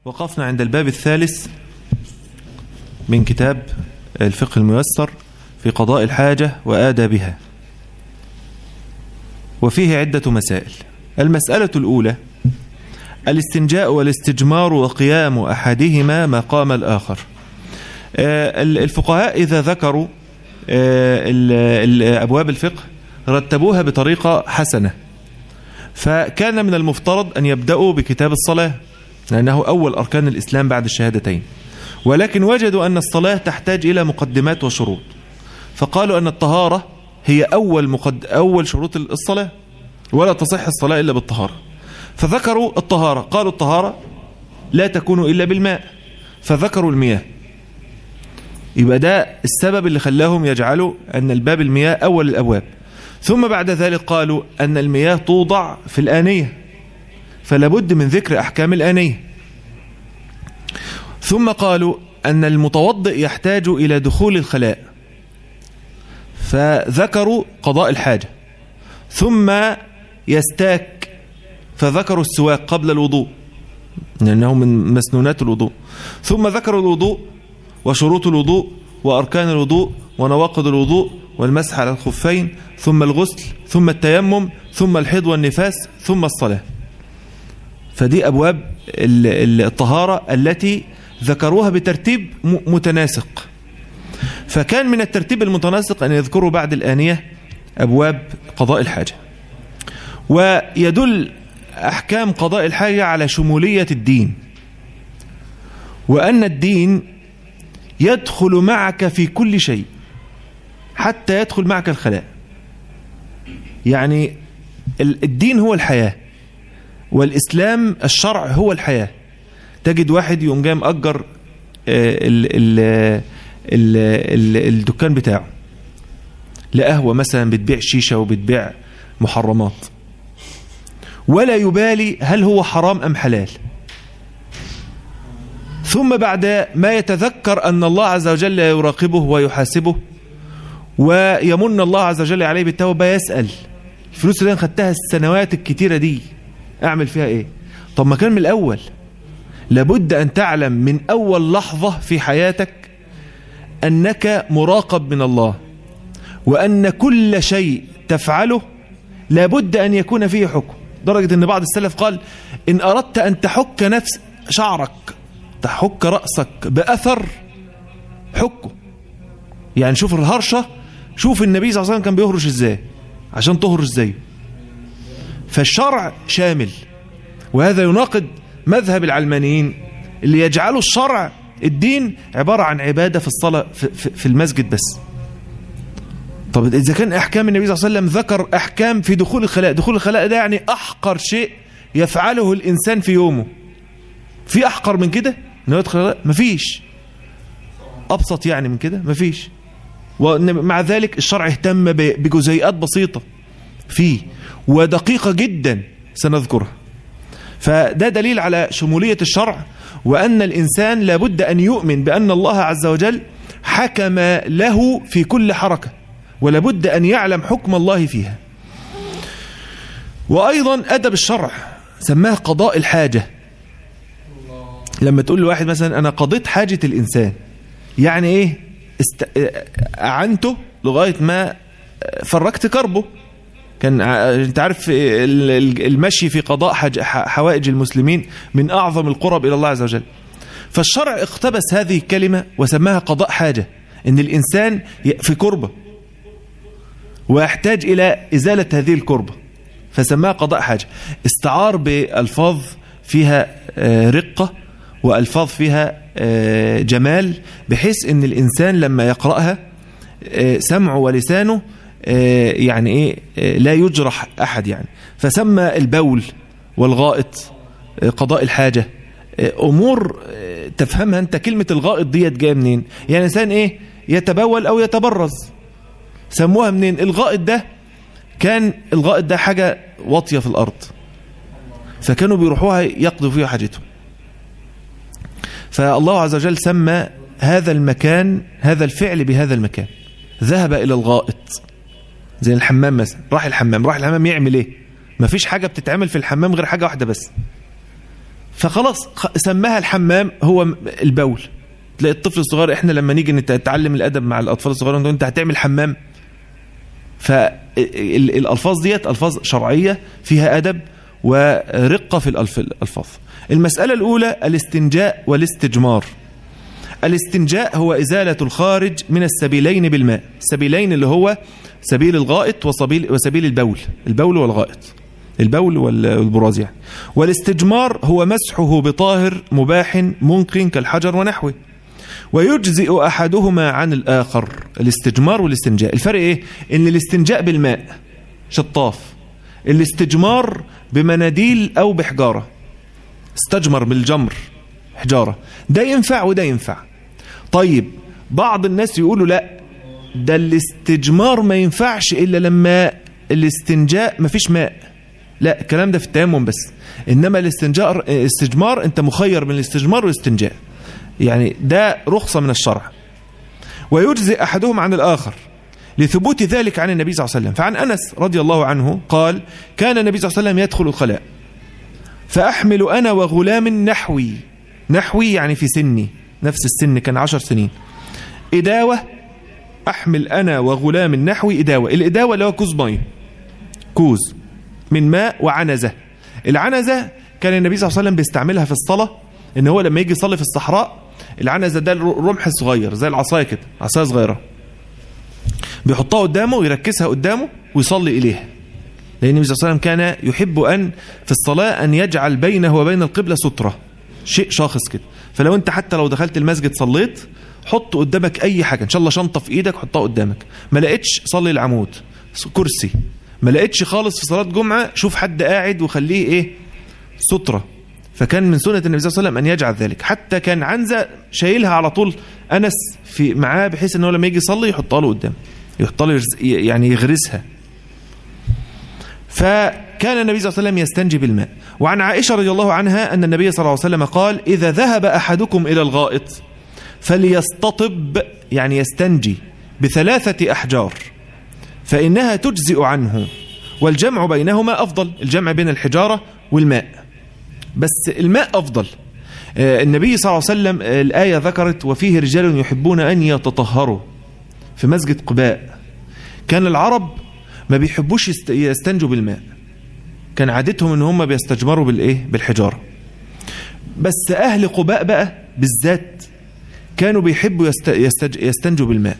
وقفنا عند الباب الثالث من كتاب الفقه الميسر في قضاء الحاجة وآدابها وفيه عدة مسائل المسألة الأولى الاستنجاء والاستجمار وقيام أحدهما مقام الآخر الفقهاء إذا ذكروا أبواب الفقه رتبوها بطريقة حسنة فكان من المفترض أن يبدأوا بكتاب الصلاة لأنه أول أركان الإسلام بعد الشهادتين ولكن وجدوا أن الصلاة تحتاج إلى مقدمات وشروط فقالوا أن الطهارة هي أول, مقد... أول شروط الصلاة ولا تصح الصلاة إلا بالطهارة فذكروا الطهارة قالوا الطهارة لا تكون إلا بالماء فذكروا المياه يبقى ده السبب اللي خلاهم يجعلوا أن الباب المياه أول الأبواب ثم بعد ذلك قالوا أن المياه توضع في الآنية فلابد من ذكر أحكام الآنية ثم قالوا أن المتوضئ يحتاج إلى دخول الخلاء فذكروا قضاء الحاجة ثم يستاك فذكروا السواك قبل الوضوء لأنه من مسنونات الوضوء ثم ذكروا الوضوء وشروط الوضوء وأركان الوضوء ونواقض الوضوء والمسح على الخفين ثم الغسل ثم التيمم ثم الحيض والنفاس ثم الصلاة فدي أبواب الطهارة التي ذكروها بترتيب متناسق فكان من الترتيب المتناسق أن يذكروا بعد الآنية أبواب قضاء الحاجة ويدل أحكام قضاء الحاجة على شمولية الدين وأن الدين يدخل معك في كل شيء حتى يدخل معك الخلاء يعني الدين هو الحياة والإسلام الشرع هو الحياة تجد واحد يقوم جاي مأجر ال ال ال ال الدكان بتاعه لقهوة مثلا بتبيع شيشة وبتبيع محرمات ولا يبالي هل هو حرام أم حلال ثم بعد ما يتذكر أن الله عز وجل يراقبه ويحاسبه ويمن الله عز وجل عليه بالتوبة يسأل الفلوس اللي انا خدتها السنوات الكتيرة دي أعمل فيها إيه طب ما كان من الأول لابد أن تعلم من أول لحظة في حياتك أنك مراقب من الله وأن كل شيء تفعله لابد أن يكون فيه حكم درجة أن بعض السلف قال إن أردت أن تحك نفس شعرك تحك رأسك بأثر حكه يعني شوف الهرشة شوف النبي صلى الله عليه وسلم كان بيهرش ازاي عشان تهرش زيه فالشرع شامل وهذا يناقض مذهب العلمانيين اللي يجعلوا الشرع الدين عبارة عن عبادة في الصلاة في, في, في المسجد بس طب إذا كان أحكام النبي صلى الله عليه وسلم ذكر أحكام في دخول الخلاء دخول الخلاء ده يعني أحقر شيء يفعله الإنسان في يومه في أحقر من كده انه يدخل الخلاء مفيش أبسط يعني من كده مفيش ومع ذلك الشرع اهتم بجزيئات بسيطة فيه ودقيقة جدا سنذكرها فده دليل على شمولية الشرع وأن الإنسان لابد أن يؤمن بأن الله عز وجل حكم له في كل حركة ولابد أن يعلم حكم الله فيها وأيضا أدب الشرع سماه قضاء الحاجة لما تقول لواحد مثلا أنا قضيت حاجة الإنسان يعني إيه است... أعنته لغاية ما فرقت كربه كان انت عارف المشي في قضاء حج... حوائج المسلمين من أعظم القرب إلى الله عز وجل فالشرع اقتبس هذه الكلمة وسماها قضاء حاجة ان الإنسان في كربة ويحتاج إلى إزالة هذه الكربة فسماها قضاء حاجة استعار بألفاظ فيها رقة وألفاظ فيها جمال بحيث ان الإنسان لما يقرأها سمعه ولسانه يعني ايه لا يجرح أحد يعني فسمى البول والغائط قضاء الحاجة أمور تفهمها أنت كلمة الغائط ديت جايه منين يعني إنسان إيه يتبول أو يتبرز سموها منين الغائط ده كان الغائط ده حاجة واطية في الأرض فكانوا بيروحوها يقضوا فيها حاجتهم فالله عز وجل سمى هذا المكان هذا الفعل بهذا المكان ذهب إلى الغائط زي الحمام مثلا راح الحمام راح الحمام يعمل ايه ما فيش حاجة بتتعمل في الحمام غير حاجة واحدة بس فخلاص سماها الحمام هو البول تلاقي الطفل الصغير احنا لما نيجي نتعلم الادب مع الاطفال الصغيرين انت هتعمل حمام فالالفاظ ديت الفاظ شرعيه فيها ادب ورقه في الالفاظ المساله الاولى الاستنجاء والاستجمار الاستنجاء هو ازاله الخارج من السبيلين بالماء السبيلين اللي هو سبيل الغائط وسبيل وسبيل البول البول والغائط البول والبراز يعني والاستجمار هو مسحه بطاهر مباح ممكن كالحجر ونحوه ويجزئ أحدهما عن الآخر الاستجمار والاستنجاء الفرق إيه؟ إن الاستنجاء بالماء شطاف الاستجمار بمناديل أو بحجارة استجمر بالجمر حجارة ده ينفع وده ينفع طيب بعض الناس يقولوا لا ده الاستجمار ما ينفعش إلا لما الاستنجاء ما فيش ماء لا الكلام ده في التيمم بس إنما الاستنجار استجمار أنت مخير من الاستجمار والاستنجاء يعني ده رخصة من الشرع ويجزئ أحدهم عن الآخر لثبوت ذلك عن النبي صلى الله عليه وسلم فعن أنس رضي الله عنه قال كان النبي صلى الله عليه وسلم يدخل الخلاء فأحمل أنا وغلام نحوي نحوي يعني في سني نفس السن كان عشر سنين إداوة أحمل أنا وغلام نحوي إداوة الإداوة اللي هو كوز مية كوز من ماء وعنزة العنزة كان النبي صلى الله عليه وسلم بيستعملها في الصلاة ان هو لما يجي يصلي في الصحراء العنزه ده الرمح الصغير زي العصايه كده عصايه صغيره بيحطها قدامه ويركزها قدامه ويصلي اليها لان النبي صلى الله عليه وسلم كان يحب ان في الصلاه ان يجعل بينه وبين القبله ستره شيء شاخص كده فلو انت حتى لو دخلت المسجد صليت حط قدامك اي حاجه ان شاء الله شنطه في ايدك حطها قدامك ما لقيتش صلي العمود كرسي ما لقيتش خالص في صلاه جمعه شوف حد قاعد وخليه ايه ستره فكان من سنة النبي صلى الله عليه وسلم أن يجعل ذلك حتى كان عنزة شايلها على طول أنس في معاه بحيث أنه لما يجي يصلي يحطها له قدام يحطها له يعني يغرسها فكان النبي صلى الله عليه وسلم يستنجي بالماء وعن عائشة رضي الله عنها أن النبي صلى الله عليه وسلم قال إذا ذهب أحدكم إلى الغائط فليستطب يعني يستنجي بثلاثة أحجار فإنها تجزئ عنه والجمع بينهما أفضل الجمع بين الحجارة والماء بس الماء أفضل النبي صلى الله عليه وسلم الآية ذكرت وفيه رجال يحبون أن يتطهروا في مسجد قباء كان العرب ما بيحبوش يستنجوا بالماء كان عادتهم ان هم بيستجمروا بالايه بالحجاره بس اهل قباء بقى بالذات كانوا بيحبوا يستج... يستنجوا بالماء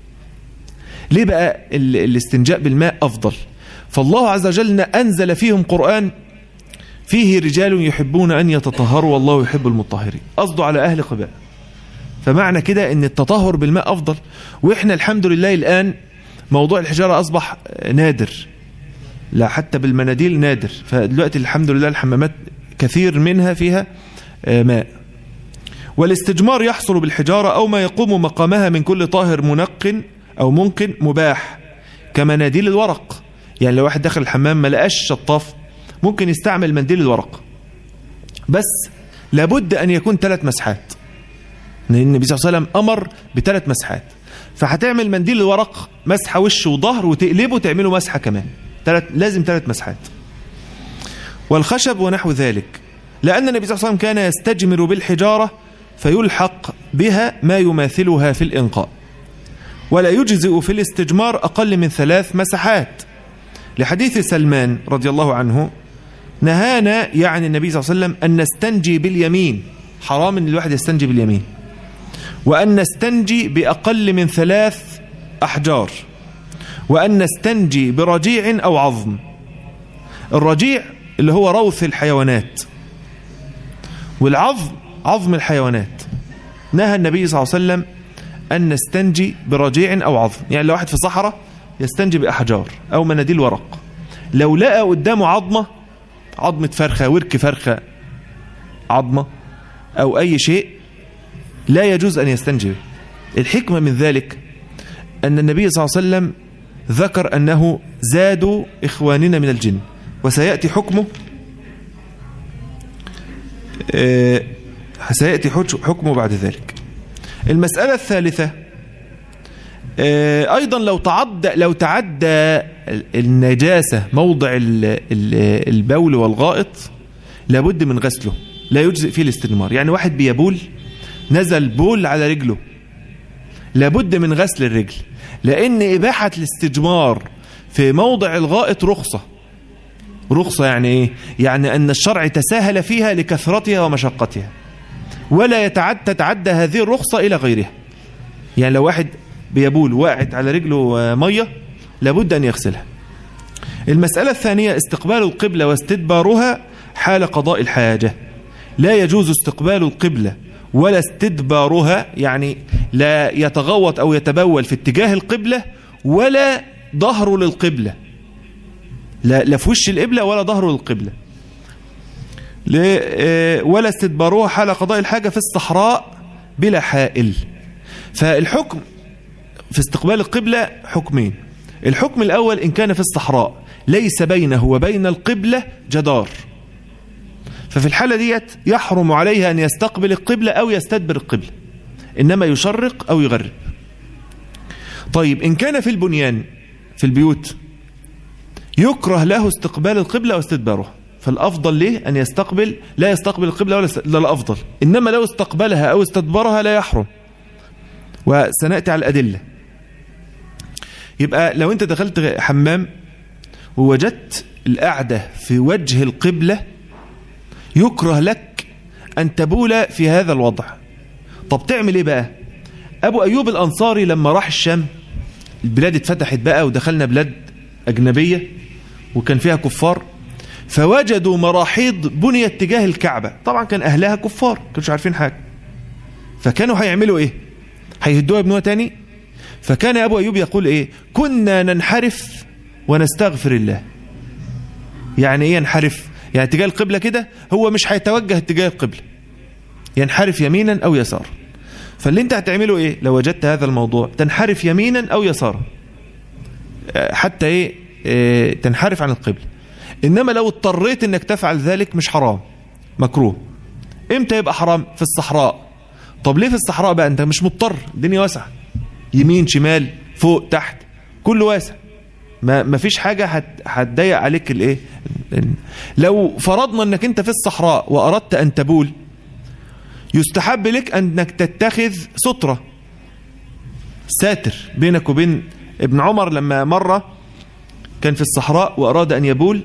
ليه بقى الاستنجاء بالماء افضل فالله عز وجل انزل فيهم قران فيه رجال يحبون أن يتطهروا والله يحب المطهرين قصده على أهل قباء فمعنى كده أن التطهر بالماء أفضل وإحنا الحمد لله الآن موضوع الحجارة أصبح نادر لا حتى بالمناديل نادر فدلوقتي الحمد لله الحمامات كثير منها فيها ماء والاستجمار يحصل بالحجارة أو ما يقوم مقامها من كل طاهر منق أو ممكن مباح كمناديل الورق يعني لو واحد دخل الحمام ما لقاش شطاف ممكن يستعمل منديل الورق بس لابد أن يكون ثلاث مسحات لأن النبي صلى الله عليه وسلم أمر بثلاث مسحات فهتعمل منديل الورق مسحة وش وظهر وتقلبه تعمله مسحة كمان تلت لازم ثلاث مسحات والخشب ونحو ذلك لأن النبي صلى الله عليه وسلم كان يستجمر بالحجارة فيلحق بها ما يماثلها في الإنقاء ولا يجزئ في الاستجمار أقل من ثلاث مسحات لحديث سلمان رضي الله عنه نهانا يعني النبي صلى الله عليه وسلم أن نستنجي باليمين حرام أن الواحد يستنجي باليمين وأن نستنجي بأقل من ثلاث أحجار وأن نستنجي برجيع أو عظم الرجيع اللي هو روث الحيوانات والعظم عظم الحيوانات نهى النبي صلى الله عليه وسلم أن نستنجي برجيع أو عظم يعني لو واحد في صحراء يستنجي بأحجار أو مناديل ورق لو لقى قدامه عظمة عظمة فرخة ورك فرخة عظمة أو أي شيء لا يجوز أن يستنجي به الحكمة من ذلك أن النبي صلى الله عليه وسلم ذكر أنه زادوا إخواننا من الجن وسيأتي حكمه آه سيأتي حكمه بعد ذلك المسألة الثالثة آه أيضا لو تعدى لو تعدى النجاسة موضع البول والغائط لابد من غسله لا يجزئ فيه الاستجمار يعني واحد بيبول نزل بول على رجله لابد من غسل الرجل لأن إباحة الاستجمار في موضع الغائط رخصة رخصة يعني إيه؟ يعني أن الشرع تساهل فيها لكثرتها ومشقتها ولا يتعد تتعدى هذه الرخصة إلى غيرها يعني لو واحد بيبول واقعت على رجله مية لابد أن يغسلها المسألة الثانية استقبال القبلة واستدبارها حال قضاء الحاجة لا يجوز استقبال القبلة ولا استدبارها يعني لا يتغوط أو يتبول في اتجاه القبلة ولا ظهره للقبلة لا, لا في وش القبلة ولا ظهره للقبلة ولا استدبارها حال قضاء الحاجة في الصحراء بلا حائل فالحكم في استقبال القبلة حكمين الحكم الأول إن كان في الصحراء ليس بينه وبين القبلة جدار ففي الحالة ديت يحرم عليها أن يستقبل القبلة أو يستدبر القبلة إنما يشرق أو يغرب طيب إن كان في البنيان في البيوت يكره له استقبال القبلة واستدبارها فالأفضل له أن يستقبل لا يستقبل القبلة ولا لا الأفضل إنما لو استقبلها أو استدبرها لا يحرم وسنأتي على الأدلة يبقى لو أنت دخلت حمام ووجدت القعدة في وجه القبلة يكره لك أن تبول في هذا الوضع طب تعمل إيه بقى أبو أيوب الأنصاري لما راح الشام البلاد اتفتحت بقى ودخلنا بلاد أجنبية وكان فيها كفار فوجدوا مراحيض بنيت تجاه الكعبة طبعا كان أهلها كفار كانوا عارفين حاجة فكانوا هيعملوا إيه هيهدوها ابنوها تاني فكان أبو أيوب يقول إيه كنا ننحرف ونستغفر الله يعني إيه ينحرف يعني اتجاه القبلة كده هو مش هيتوجه اتجاه القبلة ينحرف يمينا أو يسارا فاللي انت هتعمله ايه لو وجدت هذا الموضوع تنحرف يمينا أو يسارا حتى ايه, إيه تنحرف عن القبلة إنما لو اضطريت انك تفعل ذلك مش حرام مكروه امتى يبقى حرام في الصحراء طب ليه في الصحراء بقى انت مش مضطر الدنيا واسعة يمين شمال فوق تحت كله واسع ما ما فيش حاجة هتضيق عليك الايه لو فرضنا انك انت في الصحراء واردت ان تبول يستحب لك انك تتخذ سترة ساتر بينك وبين ابن عمر لما مرة كان في الصحراء واراد ان يبول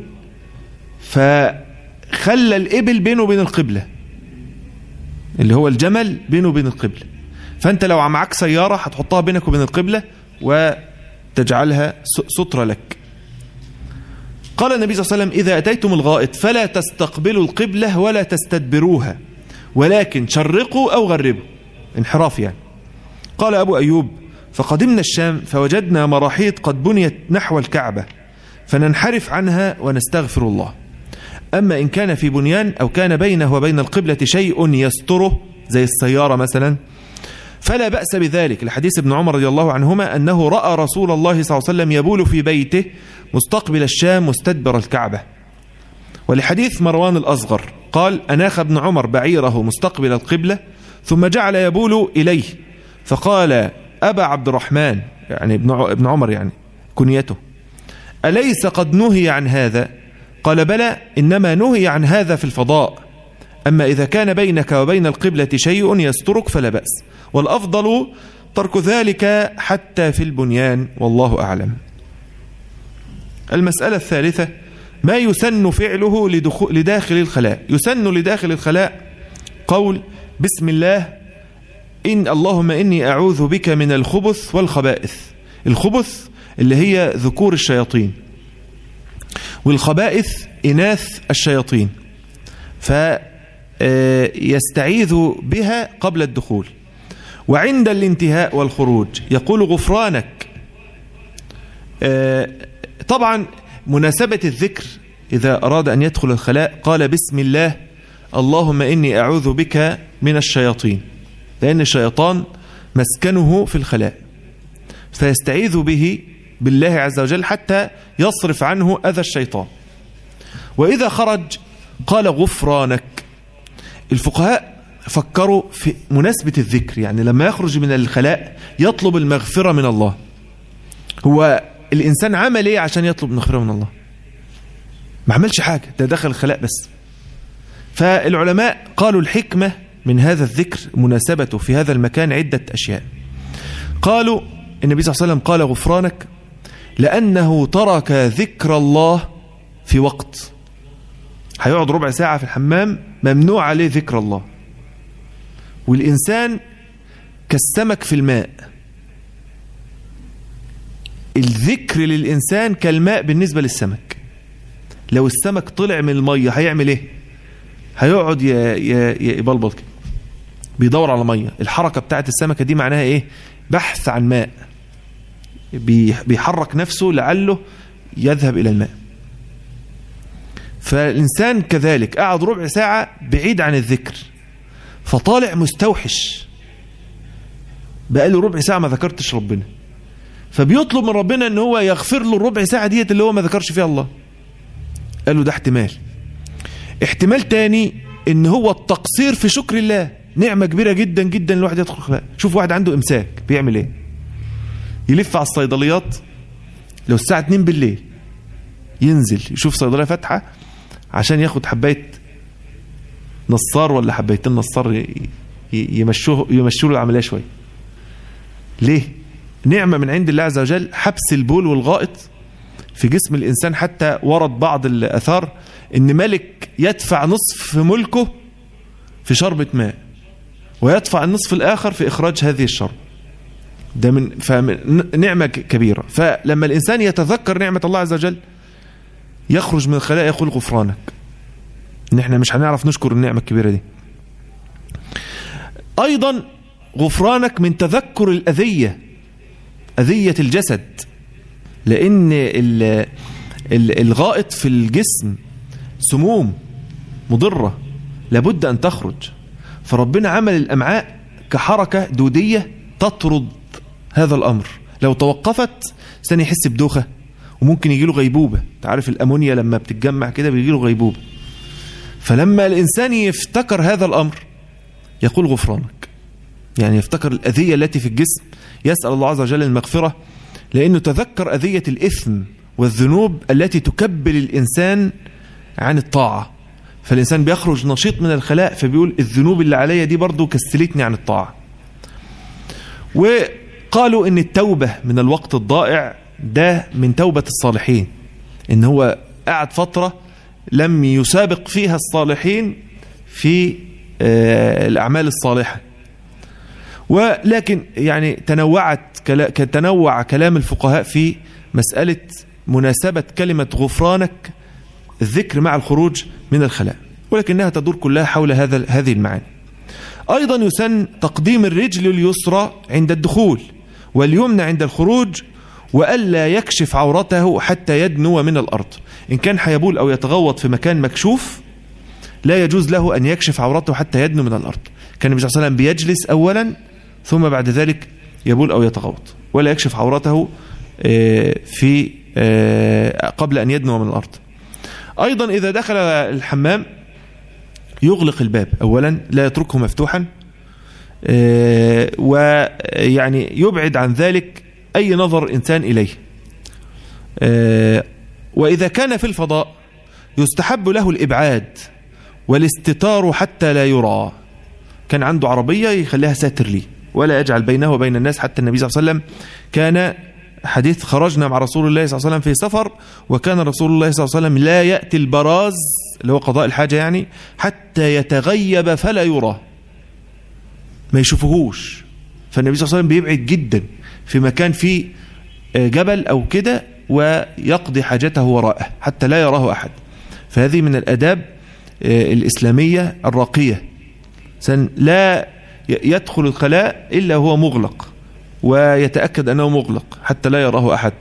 فخلى الابل بينه وبين القبلة اللي هو الجمل بينه وبين القبلة فانت لو معك سيارة هتحطها بينك وبين القبلة و تجعلها سترة لك قال النبي صلى الله عليه وسلم إذا أتيتم الغائط فلا تستقبلوا القبلة ولا تستدبروها ولكن شرقوا أو غربوا انحراف يعني قال أبو أيوب فقدمنا الشام فوجدنا مراحيض قد بنيت نحو الكعبة فننحرف عنها ونستغفر الله أما إن كان في بنيان أو كان بينه وبين القبلة شيء يستره زي السيارة مثلا فلا بأس بذلك لحديث ابن عمر رضي الله عنهما أنه رأى رسول الله صلى الله عليه وسلم يبول في بيته مستقبل الشام مستدبر الكعبة ولحديث مروان الأصغر قال أناخ ابن عمر بعيره مستقبل القبلة ثم جعل يبول إليه فقال أبا عبد الرحمن يعني ابن عمر يعني كنيته أليس قد نهي عن هذا قال بلى إنما نهي عن هذا في الفضاء أما إذا كان بينك وبين القبلة شيء يسترك فلا بأس والأفضل ترك ذلك حتى في البنيان والله أعلم المسألة الثالثة ما يسن فعله لداخل الخلاء يسن لداخل الخلاء قول بسم الله إن اللهم إني أعوذ بك من الخبث والخبائث الخبث اللي هي ذكور الشياطين والخبائث إناث الشياطين فيستعيذ بها قبل الدخول وعند الانتهاء والخروج يقول غفرانك طبعا مناسبة الذكر إذا أراد أن يدخل الخلاء قال بسم الله اللهم إني أعوذ بك من الشياطين لأن الشيطان مسكنه في الخلاء فيستعيذ به بالله عز وجل حتى يصرف عنه أذى الشيطان وإذا خرج قال غفرانك الفقهاء فكروا في مناسبة الذكر يعني لما يخرج من الخلاء يطلب المغفرة من الله هو الإنسان عمل إيه عشان يطلب المغفرة من الله ما عملش حاجة ده دخل الخلاء بس فالعلماء قالوا الحكمة من هذا الذكر مناسبته في هذا المكان عدة أشياء قالوا النبي صلى الله عليه وسلم قال غفرانك لأنه ترك ذكر الله في وقت هيقعد ربع ساعة في الحمام ممنوع عليه ذكر الله والإنسان كالسمك في الماء الذكر للإنسان كالماء بالنسبة للسمك لو السمك طلع من المية هيعمل ايه هيقعد يبلبط كده بيدور على مية الحركة بتاعت السمكة دي معناها ايه بحث عن ماء بيحرك نفسه لعله يذهب إلى الماء فالإنسان كذلك قعد ربع ساعة بعيد عن الذكر فطالع مستوحش بقاله ربع ساعة ما ذكرتش ربنا فبيطلب من ربنا ان هو يغفر له الربع ساعة ديت اللي هو ما ذكرش فيها الله قال له ده احتمال احتمال تاني ان هو التقصير في شكر الله نعمة كبيرة جدا جدا الواحد يدخل خلاء شوف واحد عنده امساك بيعمل ايه يلف على الصيدليات لو الساعة 2 بالليل ينزل يشوف صيدلية فاتحة عشان ياخد حباية نصار ولا حبايتين نصار يمشوه يمشوا له العملية شوية ليه نعمة من عند الله عز وجل حبس البول والغائط في جسم الإنسان حتى ورد بعض الأثار إن ملك يدفع نصف ملكه في شربة ماء ويدفع النصف الآخر في إخراج هذه الشرب ده من نعمة كبيرة فلما الإنسان يتذكر نعمة الله عز وجل يخرج من الخلاء يقول غفرانك إن إحنا مش هنعرف نشكر النعمة الكبيرة دي أيضا غفرانك من تذكر الأذية أذية الجسد لأن الغائط في الجسم سموم مضرة لابد أن تخرج فربنا عمل الأمعاء كحركة دودية تطرد هذا الأمر لو توقفت سنة يحس بدوخة وممكن يجيله غيبوبة تعرف الأمونيا لما بتتجمع كده بيجيله غيبوبة فلما الإنسان يفتكر هذا الأمر يقول غفرانك يعني يفتكر الأذية التي في الجسم يسأل الله عز وجل المغفرة لأنه تذكر أذية الإثم والذنوب التي تكبل الإنسان عن الطاعة فالإنسان بيخرج نشيط من الخلاء فبيقول الذنوب اللي عليا دي برضو كسلتني عن الطاعة وقالوا ان التوبة من الوقت الضائع ده من توبة الصالحين ان هو قعد فترة لم يسابق فيها الصالحين في الأعمال الصالحة ولكن يعني تنوعت تنوع كلام الفقهاء في مسألة مناسبة كلمة غفرانك الذكر مع الخروج من الخلاء ولكنها تدور كلها حول هذا هذه المعاني أيضا يسن تقديم الرجل اليسرى عند الدخول واليمنى عند الخروج وألا يكشف عورته حتى يدنو من الأرض إن كان حيبول أو يتغوط في مكان مكشوف لا يجوز له أن يكشف عورته حتى يدنو من الأرض كان النبي صلى الله عليه وسلم بيجلس أولا ثم بعد ذلك يبول أو يتغوط ولا يكشف عورته في قبل أن يدنو من الأرض أيضا إذا دخل الحمام يغلق الباب أولا لا يتركه مفتوحا ويعني يبعد عن ذلك أي نظر إنسان إليه وإذا كان في الفضاء يستحب له الإبعاد والاستتار حتى لا يرى كان عنده عربية يخليها ساتر لي ولا يجعل بينه وبين الناس حتى النبي صلى الله عليه وسلم كان حديث خرجنا مع رسول الله صلى الله عليه وسلم في سفر وكان رسول الله صلى الله عليه وسلم لا يأتي البراز اللي هو قضاء الحاجة يعني حتى يتغيب فلا يرى ما يشوفهوش فالنبي صلى الله عليه وسلم بيبعد جدا في مكان فيه جبل أو كده ويقضي حاجته وراءه حتى لا يراه أحد فهذه من الأداب الإسلامية الراقية لا يدخل الخلاء إلا هو مغلق ويتأكد أنه مغلق حتى لا يراه أحد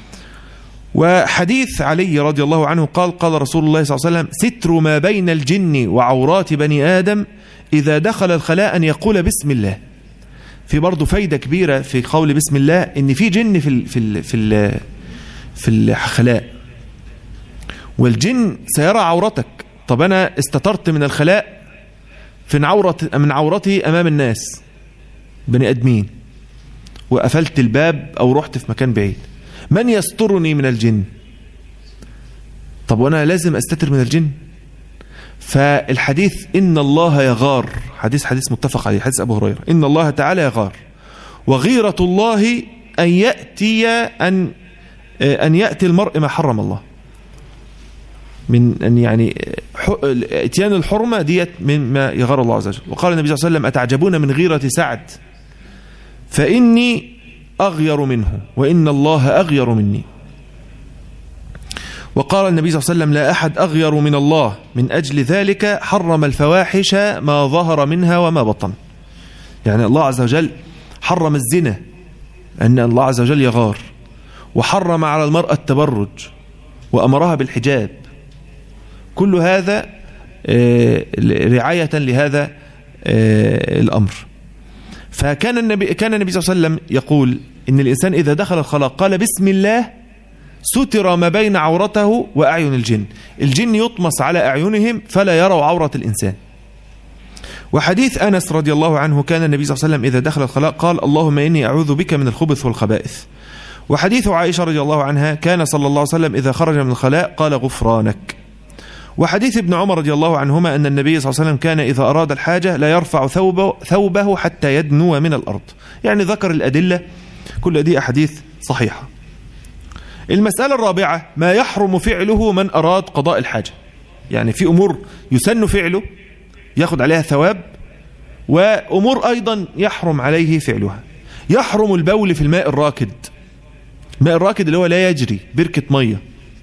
وحديث علي رضي الله عنه قال قال رسول الله صلى الله عليه وسلم ستر ما بين الجن وعورات بني آدم إذا دخل الخلاء أن يقول بسم الله في برضه فايدة كبيرة في قول بسم الله إن في جن في ال في ال في ال في الخلاء والجن سيرى عورتك طب أنا استترت من الخلاء في عورة من عورتي أمام الناس بني أدمين وقفلت الباب أو رحت في مكان بعيد من يسترني من الجن طب وأنا لازم أستتر من الجن فالحديث إن الله يغار حديث حديث متفق عليه حديث أبو هريرة إن الله تعالى يغار وغيرة الله أن يأتي أن أن يأتي المرء ما حرم الله من أن يعني اتيان الحرمة ديت مما يغار الله عز وجل وقال النبي صلى الله عليه وسلم أتعجبون من غيرة سعد فإني أغير منه وإن الله أغير مني وقال النبي صلى الله عليه وسلم لا أحد أغير من الله من أجل ذلك حرم الفواحش ما ظهر منها وما بطن يعني الله عز وجل حرم الزنا أن الله عز وجل يغار وحرم على المرأة التبرج وأمرها بالحجاب كل هذا رعاية لهذا الأمر فكان النبي كان النبي صلى الله عليه وسلم يقول إن الإنسان إذا دخل الخلاء قال بسم الله ستر ما بين عورته وأعين الجن الجن يطمس على أعينهم فلا يروا عورة الإنسان وحديث أنس رضي الله عنه كان النبي صلى الله عليه وسلم إذا دخل الخلاء قال اللهم إني أعوذ بك من الخبث والخبائث وحديث عائشة رضي الله عنها كان صلى الله عليه وسلم إذا خرج من الخلاء قال غفرانك وحديث ابن عمر رضي الله عنهما أن النبي صلى الله عليه وسلم كان إذا أراد الحاجة لا يرفع ثوبه, ثوبه حتى يدنو من الأرض يعني ذكر الأدلة كل دي أحاديث صحيحة المسألة الرابعة ما يحرم فعله من أراد قضاء الحاجة يعني في أمور يسن فعله ياخد عليها ثواب وأمور أيضا يحرم عليه فعلها يحرم البول في الماء الراكد الماء الراكد اللي هو لا يجري بركة مية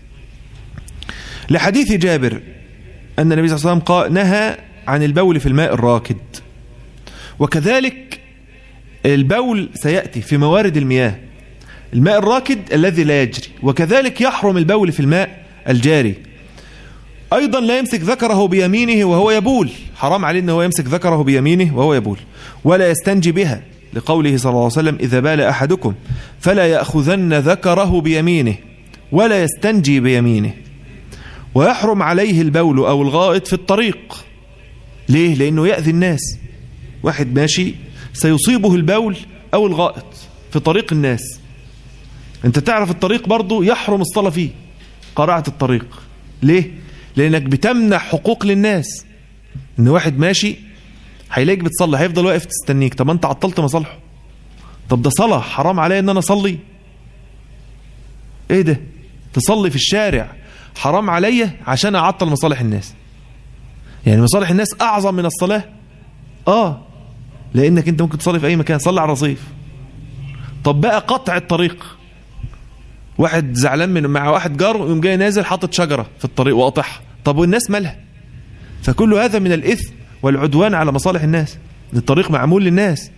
لحديث جابر أن النبي صلى الله عليه وسلم قال نهى عن البول في الماء الراكد وكذلك البول سيأتي في موارد المياه الماء الراكد الذي لا يجري وكذلك يحرم البول في الماء الجاري أيضا لا يمسك ذكره بيمينه وهو يبول حرام عليه أنه يمسك ذكره بيمينه وهو يبول ولا يستنجي بها لقوله صلى الله عليه وسلم إذا بال أحدكم فلا يأخذن ذكره بيمينه ولا يستنجي بيمينه ويحرم عليه البول أو الغائط في الطريق ليه؟ لأنه يأذي الناس واحد ماشي سيصيبه البول أو الغائط في طريق الناس انت تعرف الطريق برضو يحرم الصلاة فيه قراعة الطريق ليه؟ لأنك بتمنع حقوق للناس ان واحد ماشي هيلاقيك بتصلي هيفضل واقف تستنيك طب انت عطلت مصالحه طب ده صلاة حرام عليا ان انا اصلي ايه ده تصلي في الشارع حرام عليا عشان اعطل مصالح الناس يعني مصالح الناس اعظم من الصلاة اه لانك انت ممكن تصلي في اي مكان صلي على الرصيف طب بقى قطع الطريق واحد زعلان من مع واحد جار ويقوم جاي نازل حاطط شجره في الطريق وقاطعها طب والناس مالها فكل هذا من الاثم والعدوان على مصالح الناس الطريق معمول للناس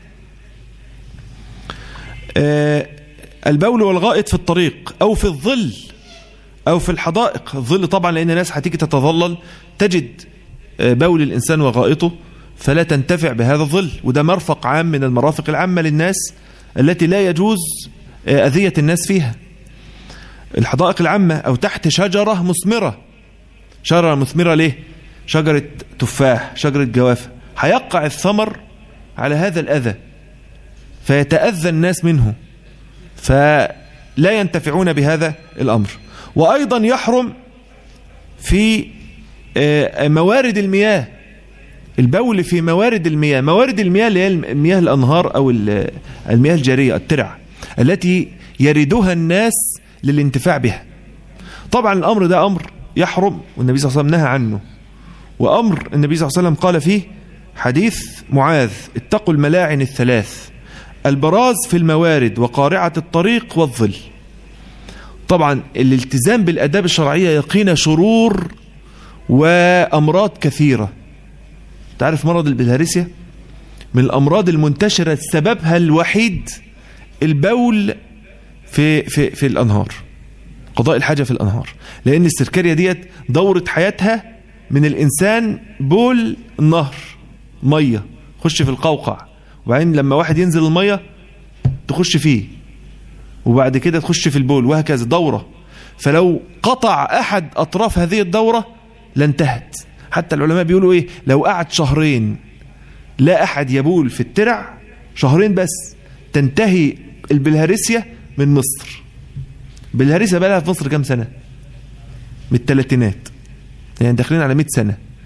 آه البول والغائط في الطريق او في الظل او في الحدائق الظل طبعا لان الناس هتيجي تتظلل تجد آه بول الانسان وغائطه فلا تنتفع بهذا الظل وده مرفق عام من المرافق العامه للناس التي لا يجوز آه اذيه الناس فيها الحدائق العامة أو تحت شجرة مثمرة شجرة مثمرة ليه؟ شجرة تفاح شجرة جوافة هيقع الثمر على هذا الأذى فيتأذى الناس منه فلا ينتفعون بهذا الأمر وأيضا يحرم في موارد المياه البول في موارد المياه موارد المياه اللي هي مياه الأنهار أو المياه الجارية الترع التي يردها الناس للانتفاع بها طبعا الأمر ده أمر يحرم والنبي صلى الله عليه وسلم نهى عنه وأمر النبي صلى الله عليه وسلم قال فيه حديث معاذ اتقوا الملاعن الثلاث البراز في الموارد وقارعة الطريق والظل طبعا الالتزام بالأداب الشرعية يقينا شرور وأمراض كثيرة تعرف مرض البلهارسيا من الأمراض المنتشرة سببها الوحيد البول في في في الانهار قضاء الحاجه في الانهار لان السركاريا ديت دوره حياتها من الانسان بول النهر ميه خش في القوقع وبعدين لما واحد ينزل الميه تخش فيه وبعد كده تخش في البول وهكذا دوره فلو قطع احد اطراف هذه الدوره لانتهت حتى العلماء بيقولوا ايه لو قعد شهرين لا احد يبول في الترع شهرين بس تنتهي البلهارسيا من مصر بالهريسه بقى لها في مصر كام سنه من الثلاثينات يعني داخلين على 100 سنه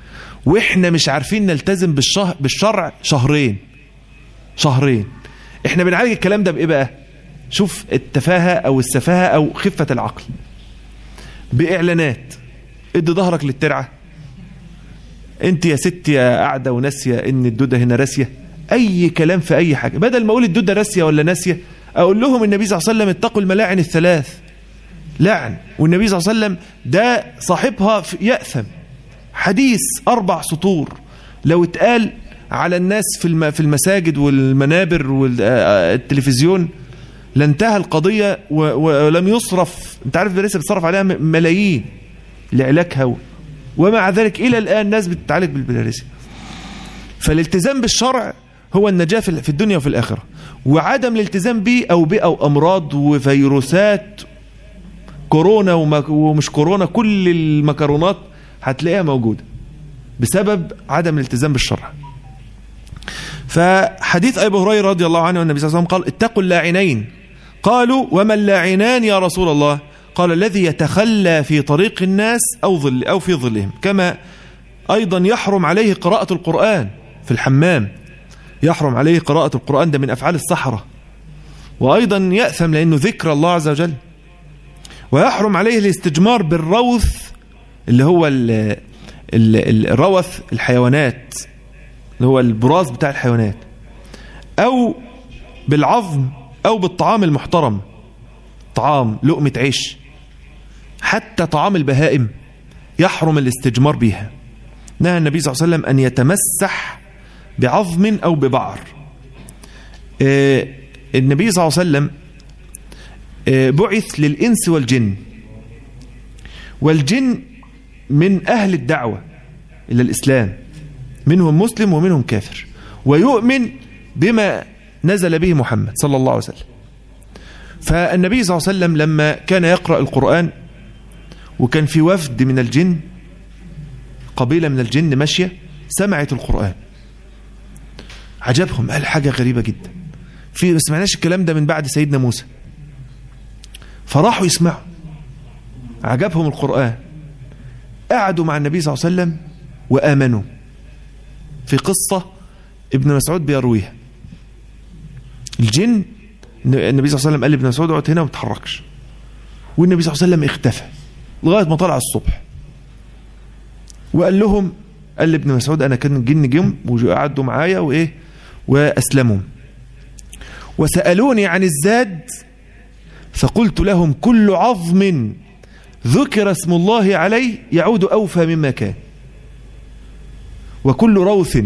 واحنا مش عارفين نلتزم بالشهر بالشرع شهرين شهرين احنا بنعالج الكلام ده بايه بقى شوف التفاهه او السفاهه او خفه العقل باعلانات ادي ظهرك للترعه انت يا ست يا قاعده وناسيه ان الدوده هنا راسيه اي كلام في اي حاجه بدل ما اقول الدوده راسيه ولا ناسيه اقول لهم النبي صلى الله عليه وسلم اتقوا الملاعن الثلاث لعن والنبي صلى الله عليه وسلم ده صاحبها يأثم حديث أربع سطور لو اتقال على الناس في في المساجد والمنابر والتلفزيون لانتهى القضية ولم يصرف انت عارف ده لسه بتصرف عليها ملايين لعلاجها ومع ذلك إلى الآن ناس بتتعالج بالبلاريسيا فالالتزام بالشرع هو النجاة في الدنيا وفي الآخرة وعدم الالتزام به أو بيئة وأمراض وفيروسات كورونا ومش كورونا كل المكرونات هتلاقيها موجودة بسبب عدم الالتزام بالشرع فحديث أبي هريرة رضي الله عنه النبي صلى الله عليه وسلم قال اتقوا اللاعنين قالوا وما اللاعنان يا رسول الله قال الذي يتخلى في طريق الناس أو, ظل أو في ظلهم كما أيضا يحرم عليه قراءة القرآن في الحمام يحرم عليه قراءة القرآن ده من أفعال السحرة وأيضا يأثم لأنه ذكر الله عز وجل ويحرم عليه الاستجمار بالروث اللي هو ال ال الروث الحيوانات اللي هو البراز بتاع الحيوانات أو بالعظم أو بالطعام المحترم طعام لقمة عيش حتى طعام البهائم يحرم الاستجمار بها نهى النبي صلى الله عليه وسلم أن يتمسح بعظم أو ببعر النبي صلى الله عليه وسلم بعث للإنس والجن والجن من أهل الدعوة إلى الإسلام منهم مسلم ومنهم كافر ويؤمن بما نزل به محمد صلى الله عليه وسلم فالنبي صلى الله عليه وسلم لما كان يقرأ القرآن وكان في وفد من الجن قبيلة من الجن ماشية سمعت القرآن عجبهم قال حاجة غريبة جدا في ما سمعناش الكلام ده من بعد سيدنا موسى فراحوا يسمعوا عجبهم القرآن قعدوا مع النبي صلى الله عليه وسلم وآمنوا في قصة ابن مسعود بيرويها الجن النبي صلى الله عليه وسلم قال لابن مسعود اقعد هنا وما تتحركش والنبي صلى الله عليه وسلم اختفى لغايه ما طلع الصبح وقال لهم قال لابن مسعود انا كان الجن جم وقعدوا معايا وايه واسلموا وسالوني عن الزاد فقلت لهم كل عظم ذكر اسم الله عليه يعود اوفى مما كان وكل روث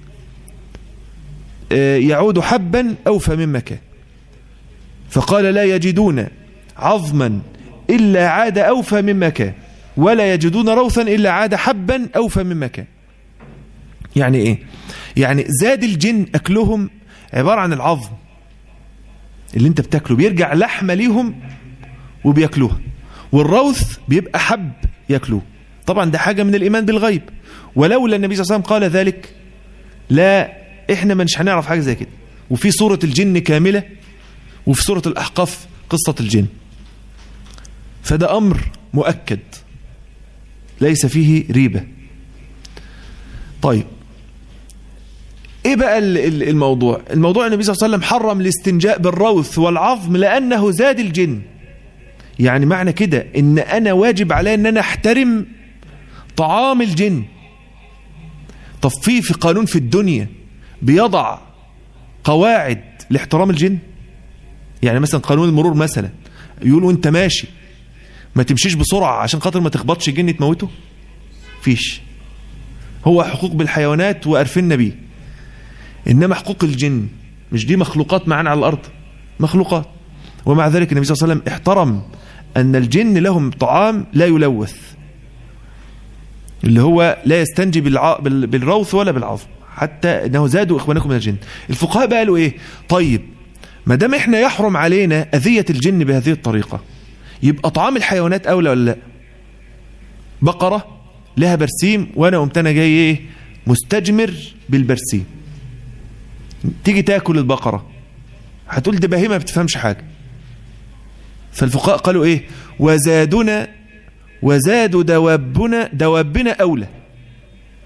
يعود حبا اوفى مما كان فقال لا يجدون عظما إلا عاد أوفى مما كان ولا يجدون روثا إلا عاد حبا أوفى مما كان يعني إيه يعني زاد الجن أكلهم عبارة عن العظم اللي انت بتاكله بيرجع لحمة ليهم وبياكلوها والروث بيبقى حب ياكلوه طبعا ده حاجة من الإيمان بالغيب ولولا النبي صلى الله عليه وسلم قال ذلك لا احنا مش هنعرف حاجة زي كده وفي سورة الجن كاملة وفي سورة الأحقاف قصة الجن فده أمر مؤكد ليس فيه ريبة طيب ايه بقى الموضوع الموضوع النبي صلى الله عليه وسلم حرم الاستنجاء بالروث والعظم لأنه زاد الجن يعني معنى كده ان انا واجب علي ان انا احترم طعام الجن طب في في قانون في الدنيا بيضع قواعد لاحترام الجن يعني مثلا قانون المرور مثلا يقولوا انت ماشي ما تمشيش بسرعة عشان خاطر ما تخبطش جن تموته فيش هو حقوق بالحيوانات وقرفنا بيه إنما حقوق الجن مش دي مخلوقات معانا على الأرض مخلوقات ومع ذلك النبي صلى الله عليه وسلم احترم أن الجن لهم طعام لا يلوث اللي هو لا يستنجي بالع... بالروث ولا بالعظم حتى انه زادوا اخوانكم من الجن الفقهاء بقى قالوا ايه طيب ما دام احنا يحرم علينا اذيه الجن بهذه الطريقه يبقى طعام الحيوانات اولى ولا لا بقره لها برسيم وانا قمت انا جاي ايه مستجمر بالبرسيم تيجي تاكل البقره هتقول دي بهيمه ما بتفهمش حاجه فالفقهاء قالوا ايه وزادنا وزاد دوابنا دوابنا اولى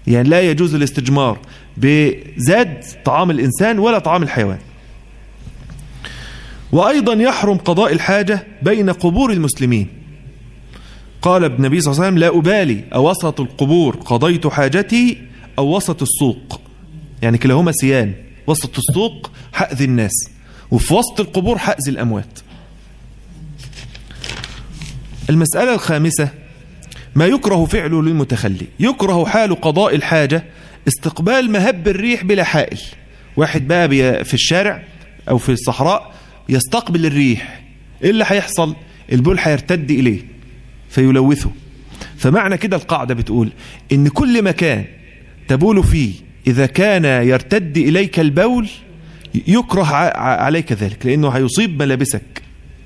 يعني لا يجوز الاستجمار بزاد طعام الإنسان ولا طعام الحيوان وأيضا يحرم قضاء الحاجة بين قبور المسلمين قال النبي صلى الله عليه وسلم لا أبالي أوسط القبور قضيت حاجتي أو وسط السوق يعني كلاهما سيان وسط السوق حأذي الناس وفي وسط القبور حأذي الأموات المسألة الخامسة ما يكره فعله للمتخلي يكره حال قضاء الحاجة استقبال مهب الريح بلا حائل واحد بقى في الشارع أو في الصحراء يستقبل الريح إيه اللي هيحصل البول هيرتد إليه فيلوثه فمعنى كده القاعدة بتقول إن كل مكان تبول فيه إذا كان يرتد إليك البول يكره عليك ذلك لأنه هيصيب ملابسك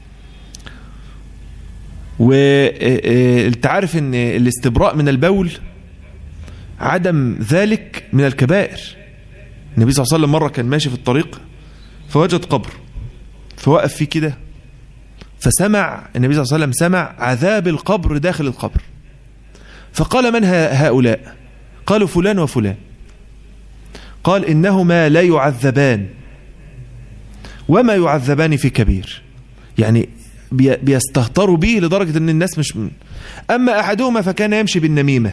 وانت عارف ان الاستبراء من البول عدم ذلك من الكبائر النبي صلى الله عليه وسلم مرة كان ماشي في الطريق فوجد قبر فوقف فيه كده فسمع النبي صلى الله عليه وسلم سمع عذاب القبر داخل القبر فقال من هؤلاء قالوا فلان وفلان قال إنهما لا يعذبان وما يعذبان في كبير يعني بيستهتروا به لدرجة ان الناس مش اما احدهما فكان يمشي بالنميمة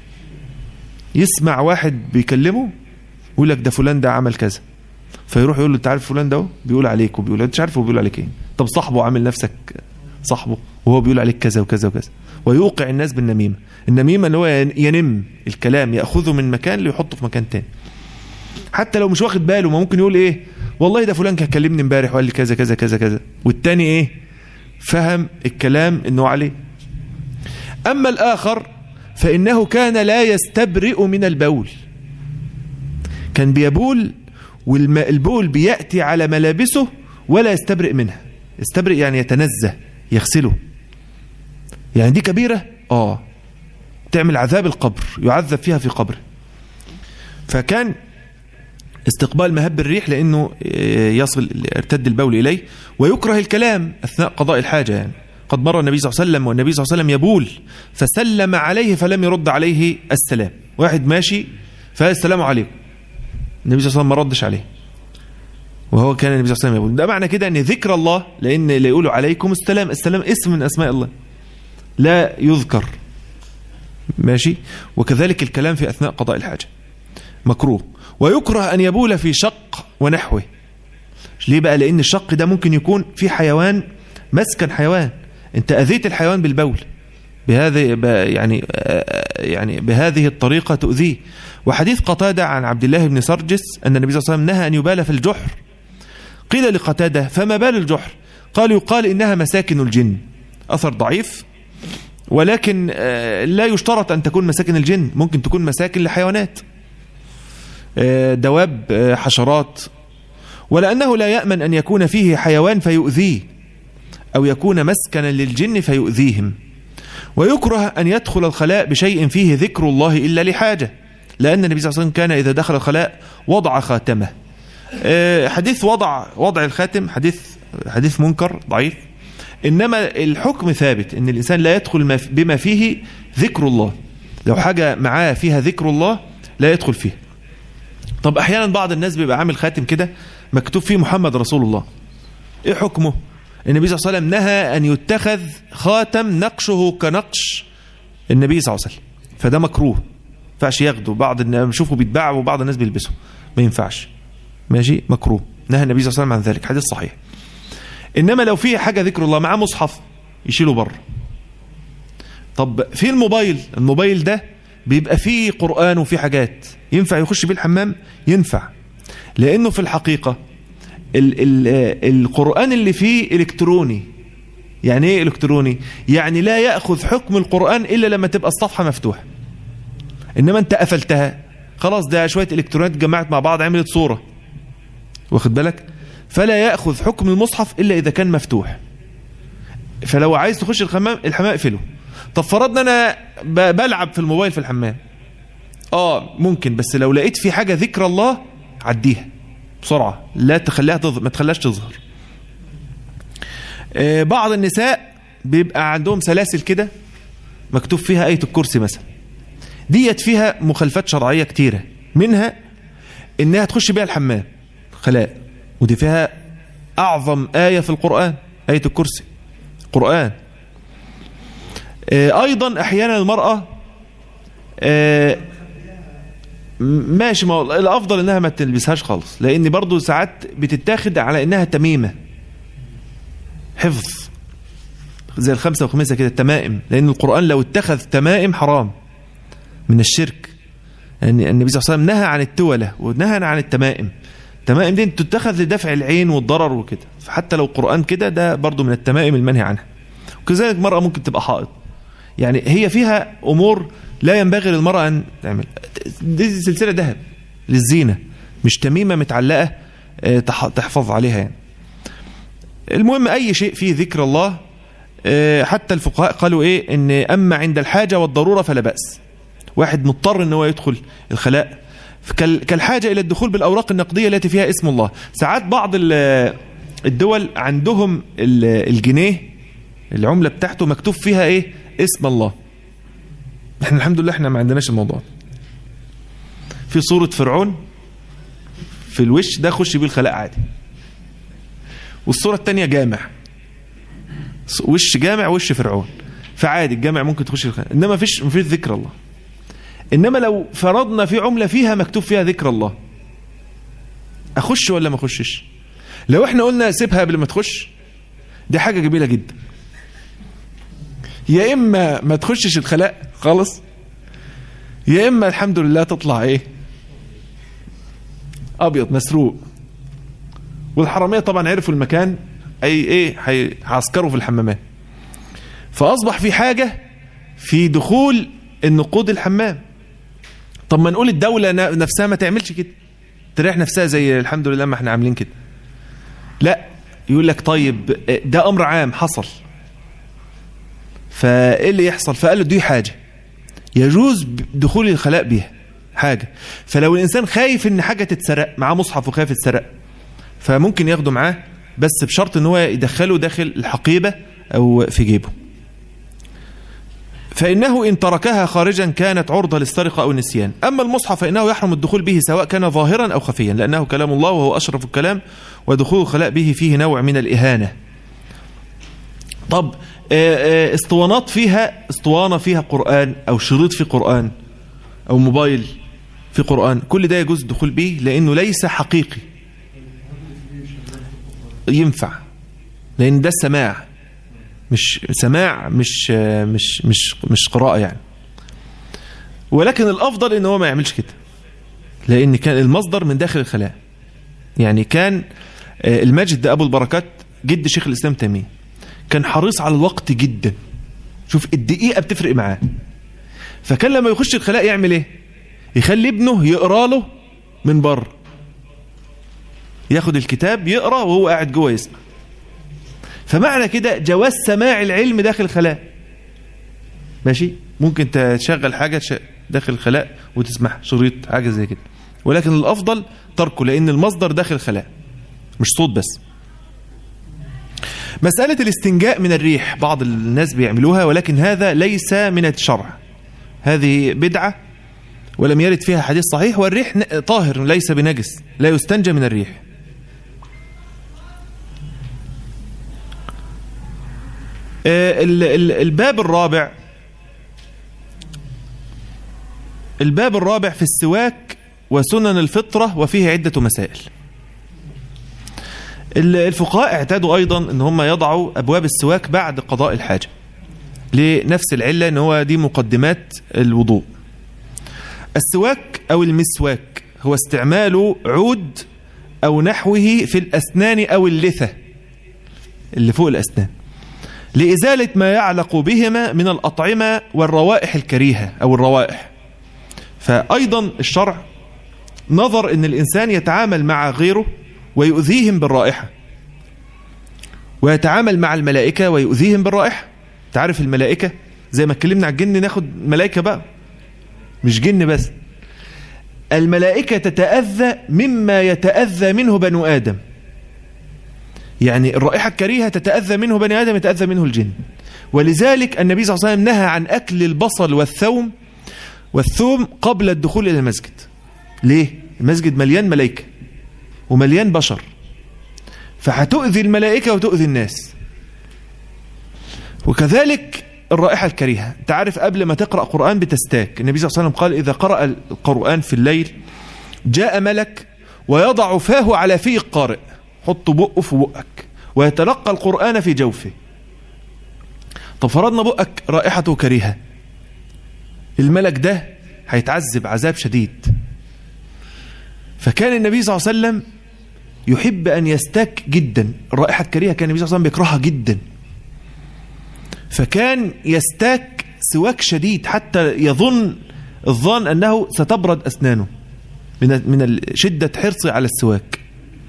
يسمع واحد بيكلمه يقول لك ده فلان ده عمل كذا فيروح يقول له انت عارف فلان ده بيقول عليك وبيقول انت عارف هو بيقول عليك ايه طب صاحبه عامل نفسك صاحبه وهو بيقول عليك كذا وكذا وكذا ويوقع الناس بالنميمة النميمة اللي هو ينم الكلام يأخذه من مكان ليحطه في مكان تاني حتى لو مش واخد باله ما ممكن يقول ايه والله ده فلان كان كلمني امبارح وقال لي كذا كذا كذا كذا والتاني ايه فهم الكلام انه عليه اما الاخر فانه كان لا يستبرئ من البول كان بيبول والبول بيأتي على ملابسه ولا يستبرئ منها يستبرئ يعني يتنزه يغسله يعني دي كبيرة اه تعمل عذاب القبر يعذب فيها في قبره فكان استقبال مهب الريح لأنه يصل ارتد البول إليه ويكره الكلام أثناء قضاء الحاجة يعني قد مر النبي صلى الله عليه وسلم والنبي صلى الله عليه وسلم يبول فسلم عليه فلم يرد عليه السلام واحد ماشي فالسلام عليكم النبي صلى الله عليه وسلم ما ردش عليه وهو كان النبي صلى الله عليه وسلم يقول ده معنى كده ان ذكر الله لان اللي يقولوا عليكم السلام السلام اسم من اسماء الله لا يذكر ماشي وكذلك الكلام في اثناء قضاء الحاجه مكروه ويكره ان يبول في شق ونحوه ليه بقى لان الشق ده ممكن يكون في حيوان مسكن حيوان انت اذيت الحيوان بالبول بهذه يعني يعني بهذه الطريقه تؤذيه وحديث قتاده عن عبد الله بن سرجس ان النبي صلى الله عليه وسلم نهى ان يبال في الجحر قيل لقتاده فما بال الجحر قال يقال انها مساكن الجن اثر ضعيف ولكن لا يشترط ان تكون مساكن الجن ممكن تكون مساكن لحيوانات دواب حشرات ولأنه لا يأمن أن يكون فيه حيوان فيؤذيه أو يكون مسكنا للجن فيؤذيهم ويكره أن يدخل الخلاء بشيء فيه ذكر الله إلا لحاجة لأن النبي صلى الله عليه وسلم كان إذا دخل الخلاء وضع خاتمه حديث وضع وضع الخاتم حديث حديث منكر ضعيف إنما الحكم ثابت إن الإنسان لا يدخل بما فيه ذكر الله لو حاجة معاه فيها ذكر الله لا يدخل فيه طب أحيانا بعض الناس بيبقى عامل خاتم كده مكتوب فيه محمد رسول الله إيه حكمه النبي صلى الله عليه وسلم نهى أن يتخذ خاتم نقشه كنقش النبي صلى الله عليه وسلم فده مكروه ينفعش ياخده بعض بشوفه بيتباع وبعض الناس بيلبسه ما ينفعش ماشي مكروه نهى النبي صلى الله عليه وسلم عن ذلك حديث صحيح انما لو في حاجه ذكر الله معاه مصحف يشيله بره طب في الموبايل الموبايل ده بيبقى فيه قران وفيه حاجات ينفع يخش بيه الحمام ينفع لانه في الحقيقه ال ال القران اللي فيه الكتروني يعني ايه الكتروني يعني لا ياخذ حكم القران الا لما تبقى الصفحه مفتوحه انما انت قفلتها خلاص ده شويه الكترونات جمعت مع بعض عملت صوره واخد بالك فلا ياخذ حكم المصحف الا اذا كان مفتوح فلو عايز تخش الحمام الحمام اقفله طب فرضنا انا بلعب في الموبايل في الحمام اه ممكن بس لو لقيت في حاجه ذكر الله عديها بسرعه لا تخليها تظهر ما تخليهاش تظهر آه بعض النساء بيبقى عندهم سلاسل كده مكتوب فيها ايه الكرسي مثلا ديت فيها مخالفات شرعية كتيرة منها انها تخش بيها الحمام خلاء ودي فيها اعظم آية في القرآن آية الكرسي قرآن آه، ايضا احيانا المرأة آه، ماشي ما هو الافضل انها ما تلبسهاش خالص لان برضو ساعات بتتاخد على انها تميمة حفظ زي الخمسة وخمسة كده التمائم لان القرآن لو اتخذ تمائم حرام من الشرك يعني النبي صلى الله عليه وسلم نهى عن التولة ونهى عن التمائم التمائم دي تتخذ لدفع العين والضرر وكده فحتى لو القرآن كده ده برضو من التمائم المنهي عنها وكذلك المرأة ممكن تبقى حائط يعني هي فيها أمور لا ينبغي للمرأة أن تعمل دي سلسلة ذهب للزينة مش تميمة متعلقة آه، تح- تحفظ عليها يعني المهم أي شيء فيه ذكر الله آه، حتى الفقهاء قالوا إيه إن أما عند الحاجة والضرورة فلا بأس واحد مضطر ان هو يدخل الخلاء كال- كالحاجة إلى الدخول بالأوراق النقدية التي فيها اسم الله ساعات بعض ال- الدول عندهم ال- الجنيه العملة بتاعته مكتوب فيها إيه اسم الله احنا الحمد لله احنا ما عندناش الموضوع ده. في صورة فرعون في الوش ده خش بيه الخلاء عادي والصورة التانية جامع وش جامع وش فرعون فعادي الجامع ممكن تخش الخلاء انما فيش مفيش ذكر الله انما لو فرضنا في عملة فيها مكتوب فيها ذكر الله اخش ولا ما اخشش لو احنا قلنا سيبها قبل ما تخش دي حاجة جميلة جدا يا اما ما تخشش الخلاء خالص يا اما الحمد لله تطلع ايه ابيض مسروق والحرامية طبعا عرفوا المكان اي ايه هيعسكروا في الحمامات فاصبح في حاجة في دخول النقود الحمام طب ما نقول الدولة ن- نفسها ما تعملش كده تريح نفسها زي الحمد لله ما احنا عاملين كده لا يقول لك طيب ده امر عام حصل فايه اللي يحصل فقال له دي حاجة يجوز دخول الخلاء بيها حاجة فلو الانسان خايف ان حاجة تتسرق معاه مصحف وخايف يتسرق فممكن ياخده معاه بس بشرط ان هو يدخله داخل الحقيبة او في جيبه فإنه إن تركها خارجا كانت عرضة للسرقة أو النسيان أما المصحف فإنه يحرم الدخول به سواء كان ظاهرا أو خفيا لأنه كلام الله وهو أشرف الكلام ودخول الخلاء به فيه نوع من الإهانة طب آه، آه، اسطوانات فيها اسطوانة فيها قرآن أو شريط في قرآن أو موبايل في قرآن كل ده يجوز الدخول به لأنه ليس حقيقي ينفع لأن ده السماع مش سماع مش مش مش مش قراءة يعني ولكن الأفضل إن هو ما يعملش كده لأن كان المصدر من داخل الخلاء يعني كان آه، المجد أبو البركات جد شيخ الإسلام تيمية كان حريص على الوقت جدا شوف الدقيقة بتفرق معاه فكان لما يخش الخلاء يعمل ايه يخلي ابنه يقرا له من بره ياخد الكتاب يقرا وهو قاعد جوه يسمع فمعنى كده جواز سماع العلم داخل الخلاء ماشي ممكن تشغل حاجة تش- داخل الخلاء وتسمع شريط حاجة زي كده ولكن الأفضل تركه لأن المصدر داخل الخلاء مش صوت بس مسألة الاستنجاء من الريح بعض الناس بيعملوها ولكن هذا ليس من الشرع هذه بدعة ولم يرد فيها حديث صحيح والريح ن- طاهر ليس بنجس لا يستنجى من الريح آه، ال- ال- الباب الرابع الباب الرابع في السواك وسنن الفطرة وفيه عدة مسائل ال- الفقهاء اعتادوا أيضا أن هم يضعوا أبواب السواك بعد قضاء الحاجة لنفس العلة أن هو دي مقدمات الوضوء السواك أو المسواك هو استعمال عود أو نحوه في الأسنان أو اللثة اللي فوق الأسنان لإزالة ما يعلق بهما من الأطعمة والروائح الكريهة أو الروائح فأيضا الشرع نظر أن الإنسان يتعامل مع غيره ويؤذيهم بالرائحة ويتعامل مع الملائكة ويؤذيهم بالرائحة تعرف الملائكة زي ما اتكلمنا على الجن ناخد ملائكة بقى مش جن بس الملائكة تتأذى مما يتأذى منه بنو آدم يعني الرائحة الكريهة تتأذى منه بني آدم يتأذى منه الجن ولذلك النبي صلى الله عليه وسلم نهى عن أكل البصل والثوم والثوم قبل الدخول إلى المسجد ليه؟ المسجد مليان ملائكة ومليان بشر فهتؤذي الملائكة وتؤذي الناس وكذلك الرائحة الكريهة انت عارف قبل ما تقرأ قرآن بتستاك النبي صلى الله عليه وسلم قال إذا قرأ القرآن في الليل جاء ملك ويضع فاه على فيه القارئ حط بقه في بقك ويتلقى القرآن في جوفه طب فرضنا بقك رائحته كريهة الملك ده هيتعذب عذاب شديد فكان النبي صلى الله عليه وسلم يحب أن يستاك جدا الرائحة الكريهة كان النبي صلى الله عليه وسلم بيكرهها جدا فكان يستاك سواك شديد حتى يظن الظن أنه ستبرد أسنانه من من شدة حرصه على السواك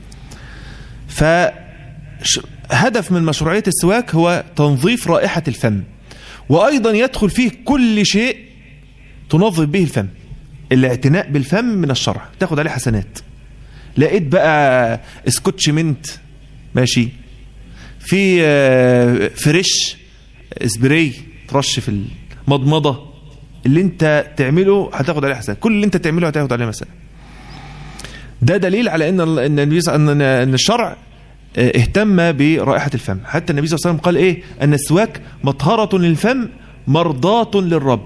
فهدف من مشروعية السواك هو تنظيف رائحة الفم وأيضا يدخل فيه كل شيء تنظف به الفم الاعتناء بالفم من الشرع تاخد عليه حسنات لقيت بقى اسكوتش منت ماشي في فريش سبراي ترش في المضمضة اللي انت تعمله هتاخد عليه حسنات كل اللي انت تعمله هتاخد عليه مثلا ده دليل على ان ان النبي ان ان الشرع اهتم برائحة الفم حتى النبي صلى الله عليه وسلم قال ايه ان السواك مطهرة للفم مرضاة للرب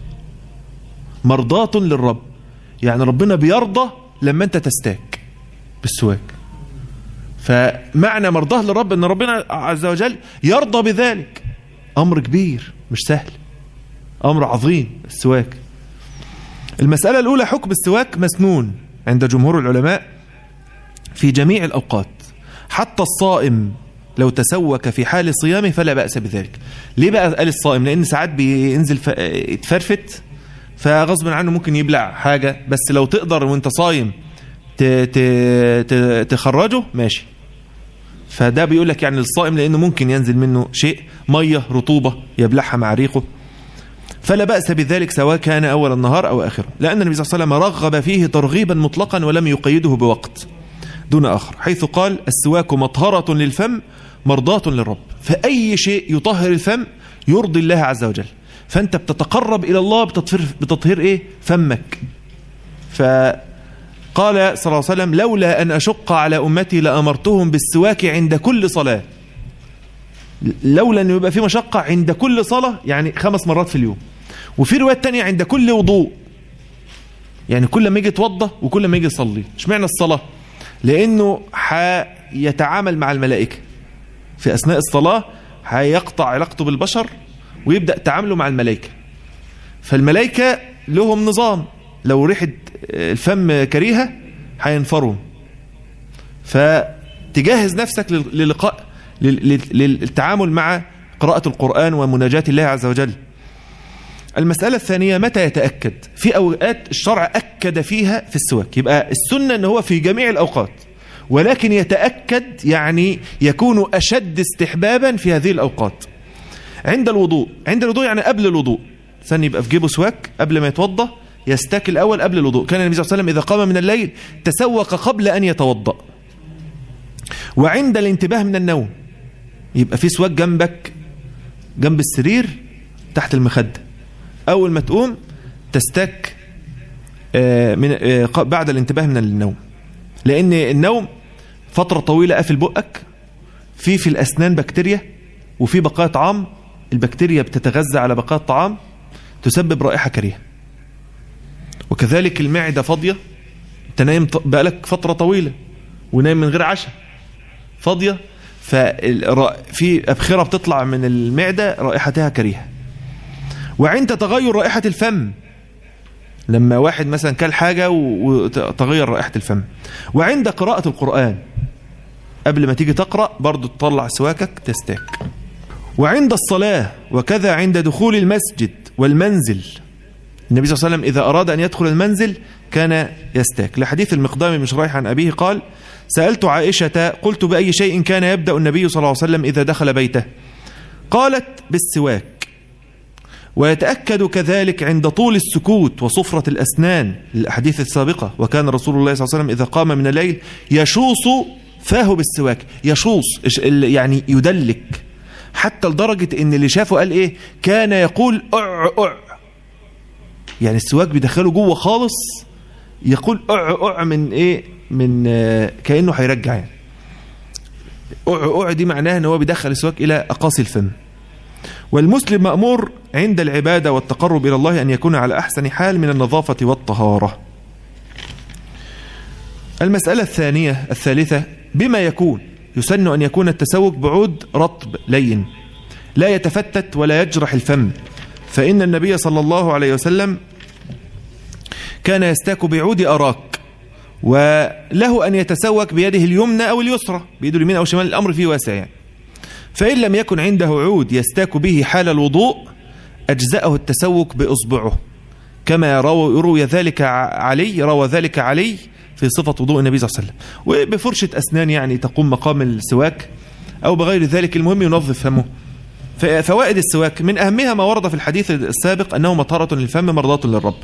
مرضاة للرب يعني ربنا بيرضى لما انت تستاك بالسواك فمعنى مرضاه للرب ان ربنا عز وجل يرضى بذلك امر كبير مش سهل امر عظيم السواك المسألة الاولى حكم السواك مسنون عند جمهور العلماء في جميع الاوقات حتى الصائم لو تسوك في حال صيامه فلا بأس بذلك ليه بقى قال الصائم لان ساعات بينزل يتفرفت فغصب عنه ممكن يبلع حاجة بس لو تقدر وانت صايم تخرجه ماشي فده بيقول لك يعني الصائم لانه ممكن ينزل منه شيء ميه رطوبه يبلعها مع ريقه فلا باس بذلك سواء كان اول النهار او اخره لان النبي صلى الله عليه وسلم رغب فيه ترغيبا مطلقا ولم يقيده بوقت دون اخر حيث قال السواك مطهره للفم مرضاه للرب فاي شيء يطهر الفم يرضي الله عز وجل فانت بتتقرب الى الله بتطهير بتطهير ايه فمك ف قال صلى الله عليه وسلم لولا أن أشق على أمتي لأمرتهم بالسواك عند كل صلاة لولا أن يبقى في مشقة عند كل صلاة يعني خمس مرات في اليوم وفي رواية تانية عند كل وضوء يعني كل ما يجي يتوضى وكل ما يجي يصلي اشمعنى الصلاة لأنه حيتعامل مع الملائكة في أثناء الصلاة هيقطع علاقته بالبشر ويبدأ تعامله مع الملائكة فالملائكة لهم نظام لو ريحة الفم كريهة هينفروا فتجهز نفسك للقاء للتعامل مع قراءة القرآن ومناجاة الله عز وجل المسألة الثانية متى يتأكد في أوقات الشرع أكد فيها في السواك يبقى السنة أنه هو في جميع الأوقات ولكن يتأكد يعني يكون أشد استحبابا في هذه الأوقات عند الوضوء عند الوضوء يعني قبل الوضوء ثاني يبقى في جيبه سواك قبل ما يتوضأ يستاك الأول قبل الوضوء كان النبي صلى الله عليه وسلم إذا قام من الليل تسوق قبل أن يتوضأ وعند الانتباه من النوم يبقى في سواك جنبك جنب السرير تحت المخدة أول ما تقوم تستاك من بعد الانتباه من النوم لأن النوم فترة طويلة قافل بقك في في الأسنان بكتيريا وفي بقايا طعام البكتيريا بتتغذى على بقايا الطعام تسبب رائحة كريهة وكذلك المعدة فاضية انت نايم بقالك فترة طويلة ونايم من غير عشاء فاضية ففي أبخرة بتطلع من المعدة رائحتها كريهة وعند تغير رائحة الفم لما واحد مثلا كل حاجة وتغير رائحة الفم وعند قراءة القرآن قبل ما تيجي تقرأ برضو تطلع سواكك تستاك وعند الصلاة وكذا عند دخول المسجد والمنزل النبي صلى الله عليه وسلم إذا أراد أن يدخل المنزل كان يستاك لحديث المقدام بن شريح عن أبيه قال سألت عائشة قلت بأي شيء كان يبدأ النبي صلى الله عليه وسلم إذا دخل بيته قالت بالسواك ويتأكد كذلك عند طول السكوت وصفرة الأسنان الأحاديث السابقة وكان رسول الله صلى الله عليه وسلم إذا قام من الليل يشوص فاه بالسواك يشوص يعني يدلك حتى لدرجة ان اللي شافه قال ايه كان يقول اع اع يعني السواك بيدخله جوه خالص يقول أع أع من إيه من آه، كأنه هيرجع يعني أع أع دي معناها ان هو بيدخل السواك إلى أقاصي الفم والمسلم مأمور عند العبادة والتقرب إلى الله أن يكون على أحسن حال من النظافة والطهارة المسألة الثانية الثالثة بما يكون يسن أن يكون التسوك بعود رطب لين لا يتفتت ولا يجرح الفم فإن النبي صلى الله عليه وسلم كان يستاك بعود أراك وله أن يتسوك بيده اليمنى أو اليسرى بيده اليمين أو شمال الأمر فيه واسع يعني. فإن لم يكن عنده عود يستاك به حال الوضوء أجزأه التسوك بإصبعه كما روى, روي ذلك علي روى ذلك علي في صفة وضوء النبي صلى الله عليه وسلم وبفرشة أسنان يعني تقوم مقام السواك أو بغير ذلك المهم ينظف فمه فوائد السواك من أهمها ما ورد في الحديث السابق أنه مطهرة للفم مرضاة للرب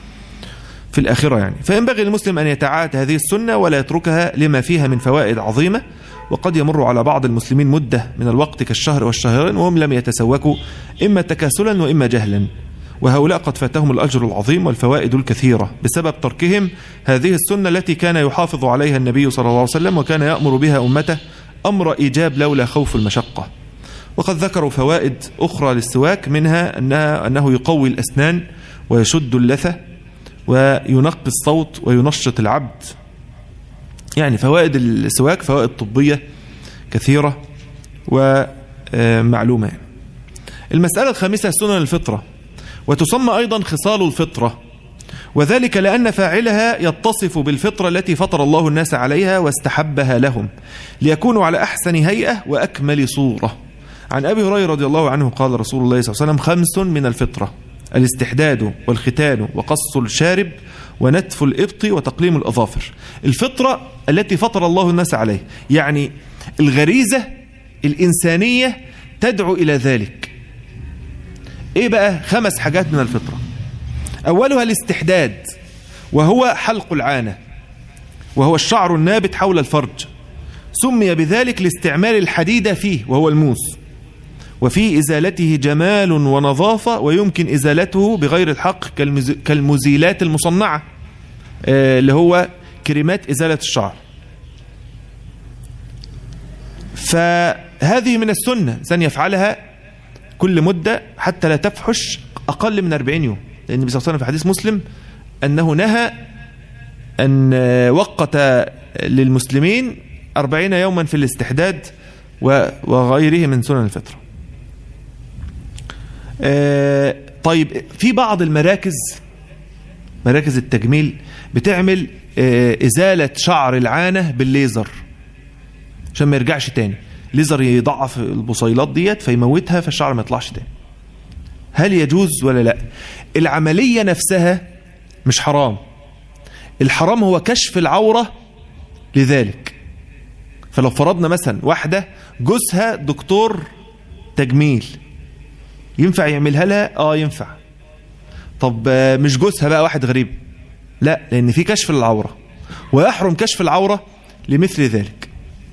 في الآخرة يعني فينبغي للمسلم أن يتعاهد هذه السنة ولا يتركها لما فيها من فوائد عظيمة وقد يمر على بعض المسلمين مدة من الوقت كالشهر والشهرين وهم لم يتسوكوا إما تكاسلا وإما جهلا وهؤلاء قد فاتهم الأجر العظيم والفوائد الكثيرة بسبب تركهم هذه السنة التي كان يحافظ عليها النبي صلى الله عليه وسلم وكان يأمر بها أمته أمر إيجاب لولا خوف المشقة وقد ذكروا فوائد أخرى للسواك منها أنها أنه يقوي الأسنان ويشد اللثة وينقي الصوت وينشط العبد يعني فوائد السواك فوائد طبية كثيرة ومعلومة المسألة الخامسة سنن الفطرة وتسمى أيضا خصال الفطرة وذلك لأن فاعلها يتصف بالفطرة التي فطر الله الناس عليها واستحبها لهم ليكونوا على أحسن هيئة وأكمل صورة عن أبي هريرة رضي الله عنه قال رسول الله صلى الله عليه وسلم خمس من الفطرة الاستحداد والختان وقص الشارب ونتف الإبط وتقليم الأظافر الفطرة التي فطر الله الناس عليه يعني الغريزة الإنسانية تدعو إلى ذلك إيه بقى خمس حاجات من الفطرة أولها الاستحداد وهو حلق العانة وهو الشعر النابت حول الفرج سمي بذلك لاستعمال الحديدة فيه وهو الموس وفي إزالته جمال ونظافة ويمكن إزالته بغير الحق كالمزيلات المصنعة اللي هو كريمات إزالة الشعر فهذه من السنة إنسان يفعلها كل مدة حتى لا تفحش أقل من 40 يوم لأن النبي صلى الله عليه وسلم في حديث مسلم أنه نهى أن وقت للمسلمين أربعين يوما في الاستحداد وغيره من سنن الفطرة طيب في بعض المراكز مراكز التجميل بتعمل إزالة شعر العانة بالليزر عشان ما يرجعش تاني ليزر يضعف البصيلات ديت فيموتها فالشعر ما يطلعش تاني هل يجوز ولا لا العملية نفسها مش حرام الحرام هو كشف العورة لذلك فلو فرضنا مثلا واحدة جوزها دكتور تجميل ينفع يعملها لها اه ينفع طب مش جوزها بقى واحد غريب لا لان في كشف للعورة ويحرم كشف العورة لمثل ذلك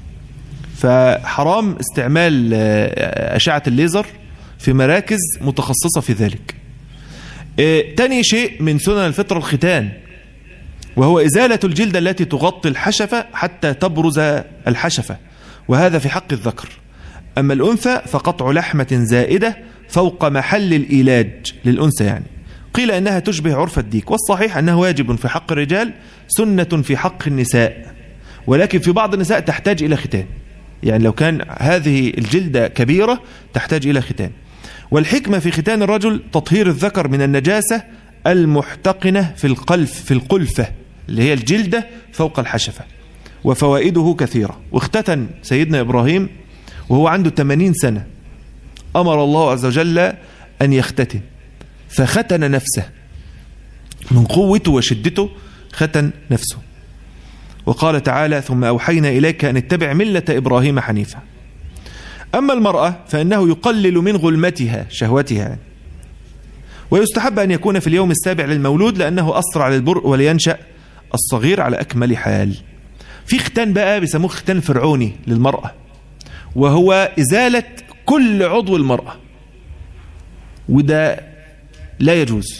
فحرام استعمال أشعة الليزر في مراكز متخصصة في ذلك تاني شيء من سنن الفطرة الختان وهو إزالة الجلدة التي تغطي الحشفة حتى تبرز الحشفة وهذا في حق الذكر أما الأنثى فقطع لحمة زائدة فوق محل الإيلاج للأنثى يعني قيل أنها تشبه عرف الديك والصحيح أنه واجب في حق الرجال سنة في حق النساء ولكن في بعض النساء تحتاج إلى ختان يعني لو كان هذه الجلدة كبيرة تحتاج إلى ختان والحكمة في ختان الرجل تطهير الذكر من النجاسة المحتقنة في القلف في القلفة اللي هي الجلدة فوق الحشفة وفوائده كثيرة واختتن سيدنا إبراهيم وهو عنده 80 سنة أمر الله عز وجل أن يختتن فختن نفسه من قوته وشدته ختن نفسه وقال تعالى ثم أوحينا إليك أن اتبع ملة إبراهيم حنيفا أما المرأة فإنه يقلل من غلمتها شهوتها ويستحب أن يكون في اليوم السابع للمولود لأنه أسرع للبرء ولينشأ الصغير على أكمل حال في ختان بقى بيسموه ختان فرعوني للمرأة وهو إزالة كل عضو المرأة وده لا يجوز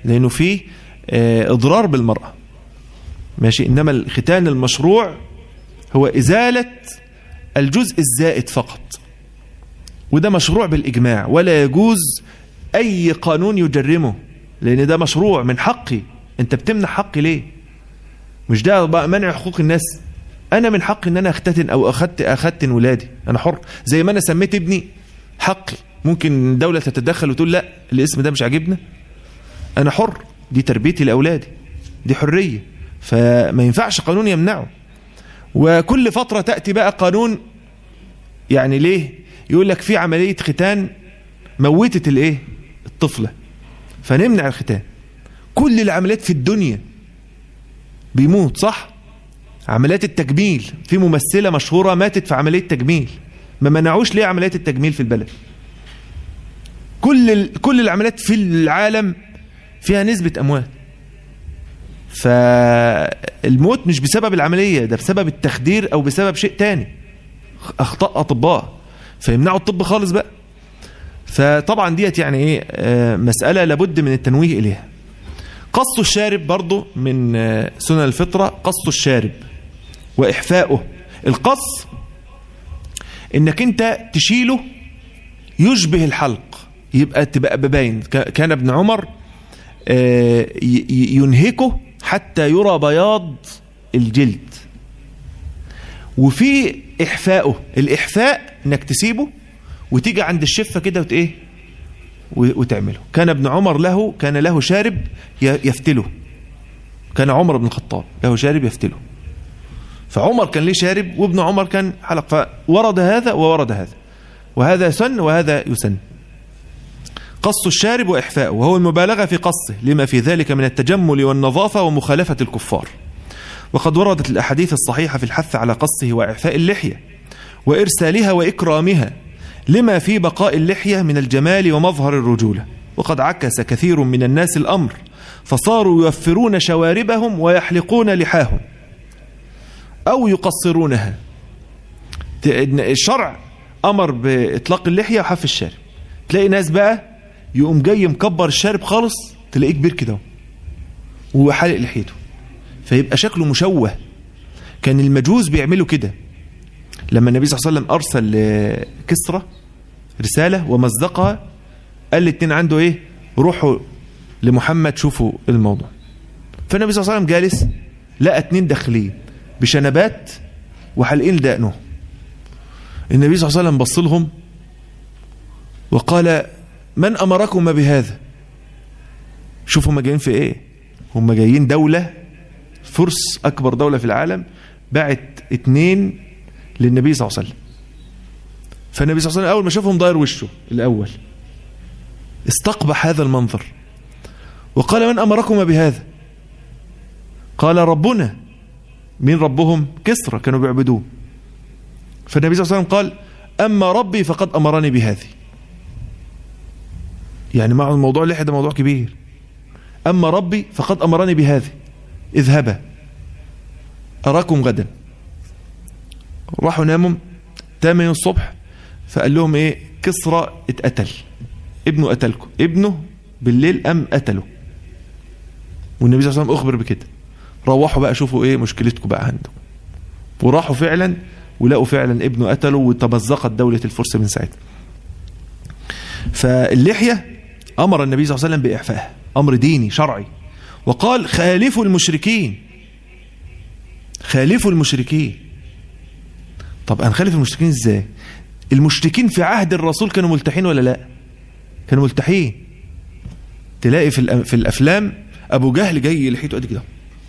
لانه فيه آه، اضرار بالمراه ماشي انما الختان المشروع هو ازاله الجزء الزائد فقط وده مشروع بالاجماع ولا يجوز اي قانون يجرمه لان ده مشروع من حقي انت بتمنع حقي ليه مش ده بقى منع حقوق الناس انا من حقي ان انا اختتن او اخدت اختن ولادي انا حر زي ما انا سميت ابني حقي ممكن الدوله تتدخل وتقول لا الاسم ده مش عاجبنا انا حر دي تربيتي لاولادي دي حريه فما ينفعش قانون يمنعه وكل فتره تاتي بقى قانون يعني ليه يقول لك في عمليه ختان موتت الايه الطفله فنمنع الختان كل العمليات في الدنيا بيموت صح عمليات التجميل في ممثلة مشهورة ماتت في عملية تجميل ما منعوش ليه عمليات التجميل في البلد كل ال... كل العمليات في العالم فيها نسبة أموات فالموت مش بسبب العملية ده بسبب التخدير أو بسبب شيء تاني أخطاء أطباء فيمنعوا الطب خالص بقى فطبعا ديت يعني ايه آه مسألة لابد من التنويه إليها قص الشارب برضه من سنن الفطرة قص الشارب وإحفاؤه القص إنك أنت تشيله يشبه الحلق يبقى تبقى بباين كان ابن عمر ينهكه حتى يرى بياض الجلد وفي إحفاؤه الإحفاء إنك تسيبه وتيجي عند الشفة كده وت إيه وتعمله كان ابن عمر له كان له شارب يفتله كان عمر بن الخطاب له شارب يفتله فعمر كان ليه شارب وابن عمر كان حلق فورد هذا وورد هذا وهذا سن وهذا يسن قص الشارب وإحفاؤه وهو المبالغة في قصه لما في ذلك من التجمل والنظافة ومخالفة الكفار وقد وردت الأحاديث الصحيحة في الحث على قصه وإعفاء اللحية وإرسالها وإكرامها لما في بقاء اللحية من الجمال ومظهر الرجولة وقد عكس كثير من الناس الأمر فصاروا يوفرون شواربهم ويحلقون لحاهم أو يقصرونها الشرع أمر بإطلاق اللحية وحف الشارب تلاقي ناس بقى يقوم جاي مكبر الشارب خالص تلاقيه كبير كده وهو حالق لحيته فيبقى شكله مشوه كان المجوس بيعملوا كده لما النبي صلى الله عليه وسلم أرسل لكسرى رسالة ومزقها قال الاتنين عنده ايه روحوا لمحمد شوفوا الموضوع فالنبي صلى الله عليه وسلم جالس لقى اتنين داخلين بشنبات وحلقين دقنه النبي صلى الله عليه وسلم بص لهم وقال من أمركم بهذا شوفوا هم جايين في ايه هم جايين دولة فرس أكبر دولة في العالم بعت اتنين للنبي صلى الله عليه وسلم فالنبي صلى الله عليه وسلم أول ما شافهم ضاير وشه الأول استقبح هذا المنظر وقال من أمركم بهذا قال ربنا مين ربهم كسرى كانوا بيعبدوه فالنبي صلى الله عليه وسلم قال أما ربي فقد أمرني بهذه يعني مع الموضوع اللحية ده موضوع كبير أما ربي فقد أمرني بهذه اذهبا أراكم غدا راحوا ناموا تامن الصبح فقال لهم ايه كسرى اتقتل ابنه قتلكم ابنه بالليل أم قتله والنبي صلى الله عليه وسلم أخبر بكده روحوا بقى شوفوا ايه مشكلتكم بقى عندكم وراحوا فعلا ولقوا فعلا ابنه قتله وتمزقت دولة الفرس من ساعتها فاللحية أمر النبي صلى الله عليه وسلم بإعفائها أمر ديني شرعي وقال خالفوا المشركين خالفوا المشركين طب هنخالف المشركين ازاي المشركين في عهد الرسول كانوا ملتحين ولا لا كانوا ملتحين تلاقي في في الافلام ابو جهل جاي لحيته قد كده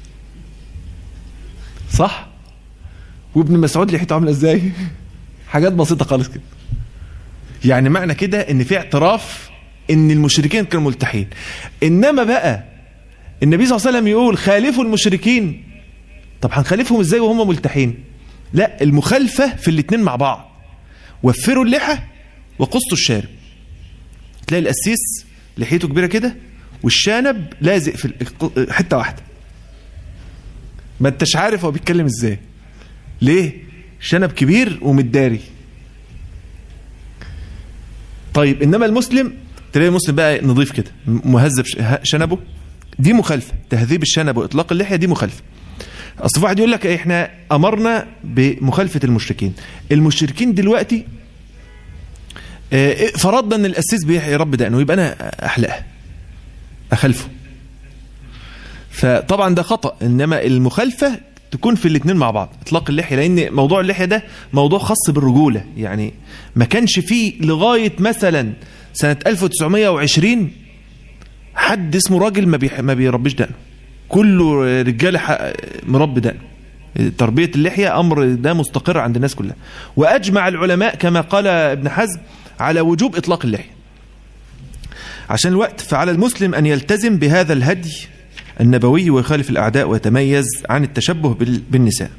صح وابن مسعود لحيته عامله ازاي حاجات بسيطه خالص كده يعني معنى كده ان في اعتراف ان المشركين كانوا ملتحين انما بقى النبي صلى الله عليه وسلم يقول خالفوا المشركين طب هنخالفهم ازاي وهم ملتحين لا المخالفه في الاثنين مع بعض وفروا اللحى وقصوا الشارب تلاقي القسيس لحيته كبيره كده والشانب لازق في حته واحده ما انتش عارف هو بيتكلم ازاي ليه شنب كبير ومتداري طيب انما المسلم تلاقي المسلم بقى نظيف كده مهذب شنبه دي مخالفة تهذيب الشنب وإطلاق اللحية دي مخالفة أصل واحد يقول لك إحنا أمرنا بمخالفة المشركين المشركين دلوقتي فرضنا أن الأسيس بيربي دقنه يبقى أنا أحلقها أخلفه فطبعا ده خطأ إنما المخالفة تكون في الاثنين مع بعض اطلاق اللحيه لان موضوع اللحيه ده موضوع خاص بالرجوله يعني ما كانش فيه لغايه مثلا سنه 1920 حد اسمه راجل ما ما بيربيش دقنه كله رجاله مربي دقنه تربيه اللحيه امر ده مستقر عند الناس كلها واجمع العلماء كما قال ابن حزم على وجوب اطلاق اللحيه عشان الوقت فعلى المسلم ان يلتزم بهذا الهدي النبوي ويخالف الأعداء ويتميز عن التشبه بالنساء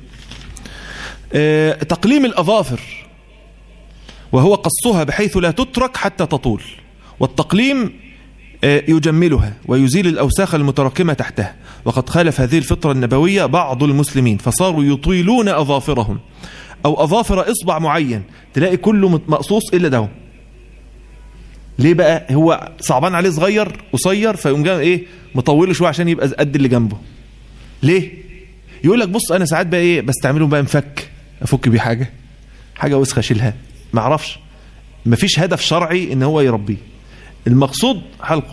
تقليم الأظافر وهو قصها بحيث لا تترك حتى تطول والتقليم يجملها ويزيل الأوساخ المتراكمة تحتها وقد خالف هذه الفطرة النبوية بعض المسلمين فصاروا يطيلون أظافرهم أو أظافر إصبع معين تلاقي كله مقصوص إلا ده ليه بقى هو صعبان عليه صغير قصير فيقوم جاي ايه مطوله شويه عشان يبقى قد اللي جنبه ليه يقول لك بص انا ساعات بقى ايه بستعمله بقى مفك افك بيه حاجه حاجه وسخه اشيلها ما اعرفش مفيش هدف شرعي ان هو يربيه المقصود حلقه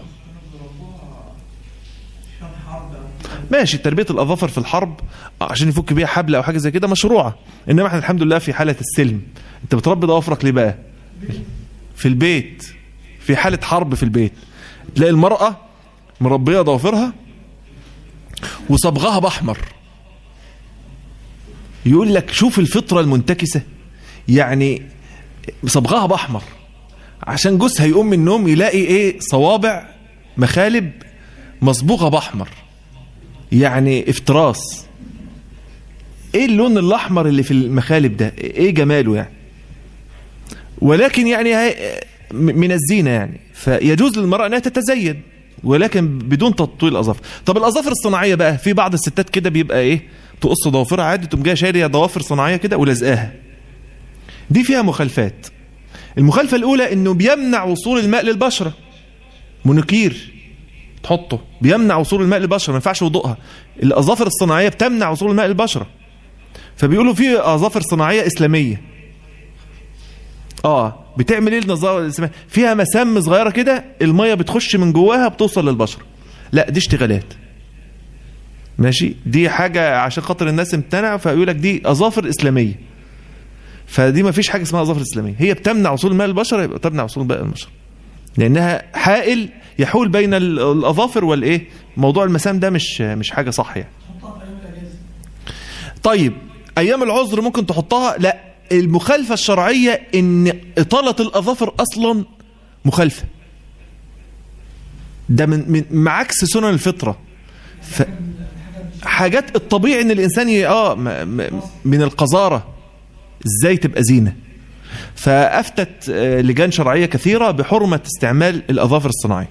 ماشي تربيه الاظافر في الحرب عشان يفك بيها حبل او حاجه زي كده مشروعه انما احنا الحمد لله في حاله السلم انت بتربي ضوافرك ليه بقى في البيت في حالة حرب في البيت تلاقي المرأة مربية ضوافرها وصبغها بأحمر يقول لك شوف الفطرة المنتكسة يعني صبغها بأحمر عشان جوزها يقوم من النوم يلاقي ايه صوابع مخالب مصبوغة بأحمر يعني افتراس ايه اللون الاحمر اللي في المخالب ده ايه جماله يعني ولكن يعني من الزينة يعني فيجوز للمرأة أنها تتزين ولكن بدون تطويل الأظافر طب الأظافر الصناعية بقى في بعض الستات كده بيبقى إيه تقص ضوافرها عادي تقوم جايه شاريه ضوافر صناعية كده ولزقاها دي فيها مخالفات المخالفة الأولى إنه بيمنع وصول الماء للبشرة منكير تحطه بيمنع وصول الماء للبشرة ما ينفعش وضوءها الأظافر الصناعية بتمنع وصول الماء للبشرة فبيقولوا في أظافر صناعية إسلامية اه بتعمل ايه النظاره الاسلاميه فيها مسام صغيره كده الميه بتخش من جواها بتوصل للبشره لا دي اشتغالات ماشي دي حاجه عشان خاطر الناس امتنع فيقول لك دي اظافر اسلاميه فدي ما فيش حاجه اسمها اظافر اسلاميه هي بتمنع وصول الماء للبشره يبقى تمنع وصول الماء للبشره لانها حائل يحول بين الاظافر والايه موضوع المسام ده مش مش حاجه صح يعني طيب ايام العذر ممكن تحطها لا المخالفة الشرعية ان اطالة الاظافر اصلا مخالفة ده من, من مع عكس سنن الفطرة ف حاجات الطبيعي ان الانسان ي... اه م... م... من القذارة ازاي تبقى زينة فافتت لجان شرعية كثيرة بحرمة استعمال الاظافر الصناعية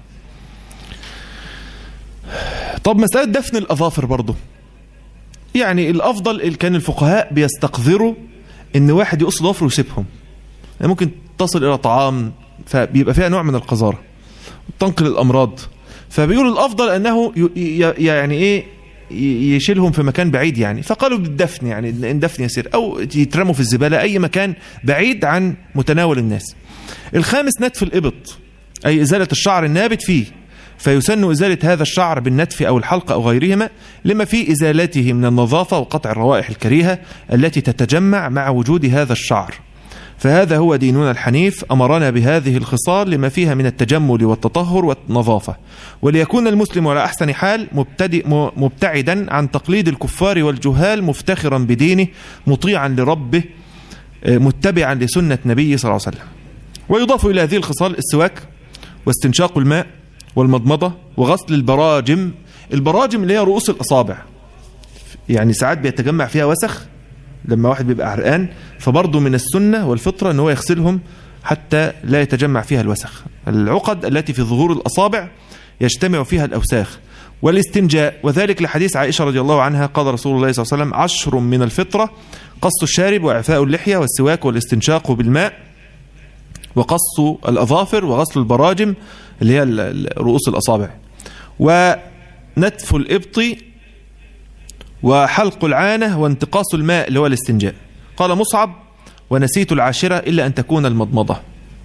طب مسألة دفن الاظافر برضه يعني الافضل كان الفقهاء بيستقذروا ان واحد يقص ضفره ويسيبهم يعني ممكن تصل الى طعام فبيبقى فيها نوع من القذاره تنقل الامراض فبيقولوا الافضل انه يعني ايه يشيلهم في مكان بعيد يعني فقالوا بالدفن يعني ان دفن يسير او يترموا في الزباله اي مكان بعيد عن متناول الناس الخامس نتف الابط اي ازاله الشعر النابت فيه فيسن إزالة هذا الشعر بالنتف أو الحلق أو غيرهما لما في إزالته من النظافة وقطع الروائح الكريهة التي تتجمع مع وجود هذا الشعر فهذا هو ديننا الحنيف أمرنا بهذه الخصال لما فيها من التجمل والتطهر والنظافة وليكون المسلم على أحسن حال مبتدئ مبتعدا عن تقليد الكفار والجهال مفتخرا بدينه مطيعا لربه متبعا لسنة نبيه صلى الله عليه وسلم ويضاف إلى هذه الخصال السواك واستنشاق الماء والمضمضة وغسل البراجم البراجم اللي هي رؤوس الأصابع يعني ساعات بيتجمع فيها وسخ لما واحد بيبقى عرقان فبرضه من السنة والفطرة ان هو يغسلهم حتى لا يتجمع فيها الوسخ العقد التي في ظهور الأصابع يجتمع فيها الأوساخ والاستنجاء وذلك لحديث عائشة رضي الله عنها قال رسول الله صلى الله عليه وسلم عشر من الفطرة قص الشارب وإعفاء اللحية والسواك والاستنشاق بالماء وقص الأظافر وغسل البراجم اللي هي رؤوس الأصابع نتف الإبط وحلق العانة وانتقاص الماء اللي هو الاستنجاء قال مصعب ونسيت العاشرة إلا أن تكون المضمضة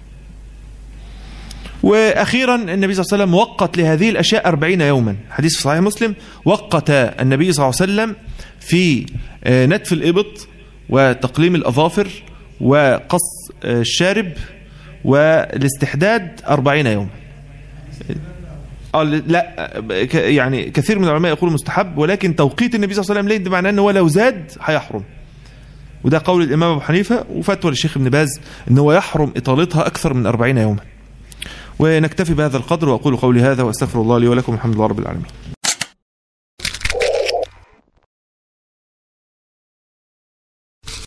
وأخيرا النبي صلى الله عليه وسلم وقت لهذه الأشياء أربعين يوما حديث في صحيح مسلم وقت النبي صلى الله عليه وسلم في نتف الإبط وتقليم الأظافر وقص الشارب والاستحداد أربعين يوما لا يعني كثير من العلماء يقولوا مستحب ولكن توقيت النبي صلى الله عليه وسلم ليه معناه أنه لو زاد هيحرم وده قول الإمام أبو حنيفة وفتوى للشيخ ابن باز أنه يحرم إطالتها أكثر من أربعين يوما ونكتفي بهذا القدر وأقول قولي هذا وأستغفر الله لي ولكم الحمد لله رب العالمين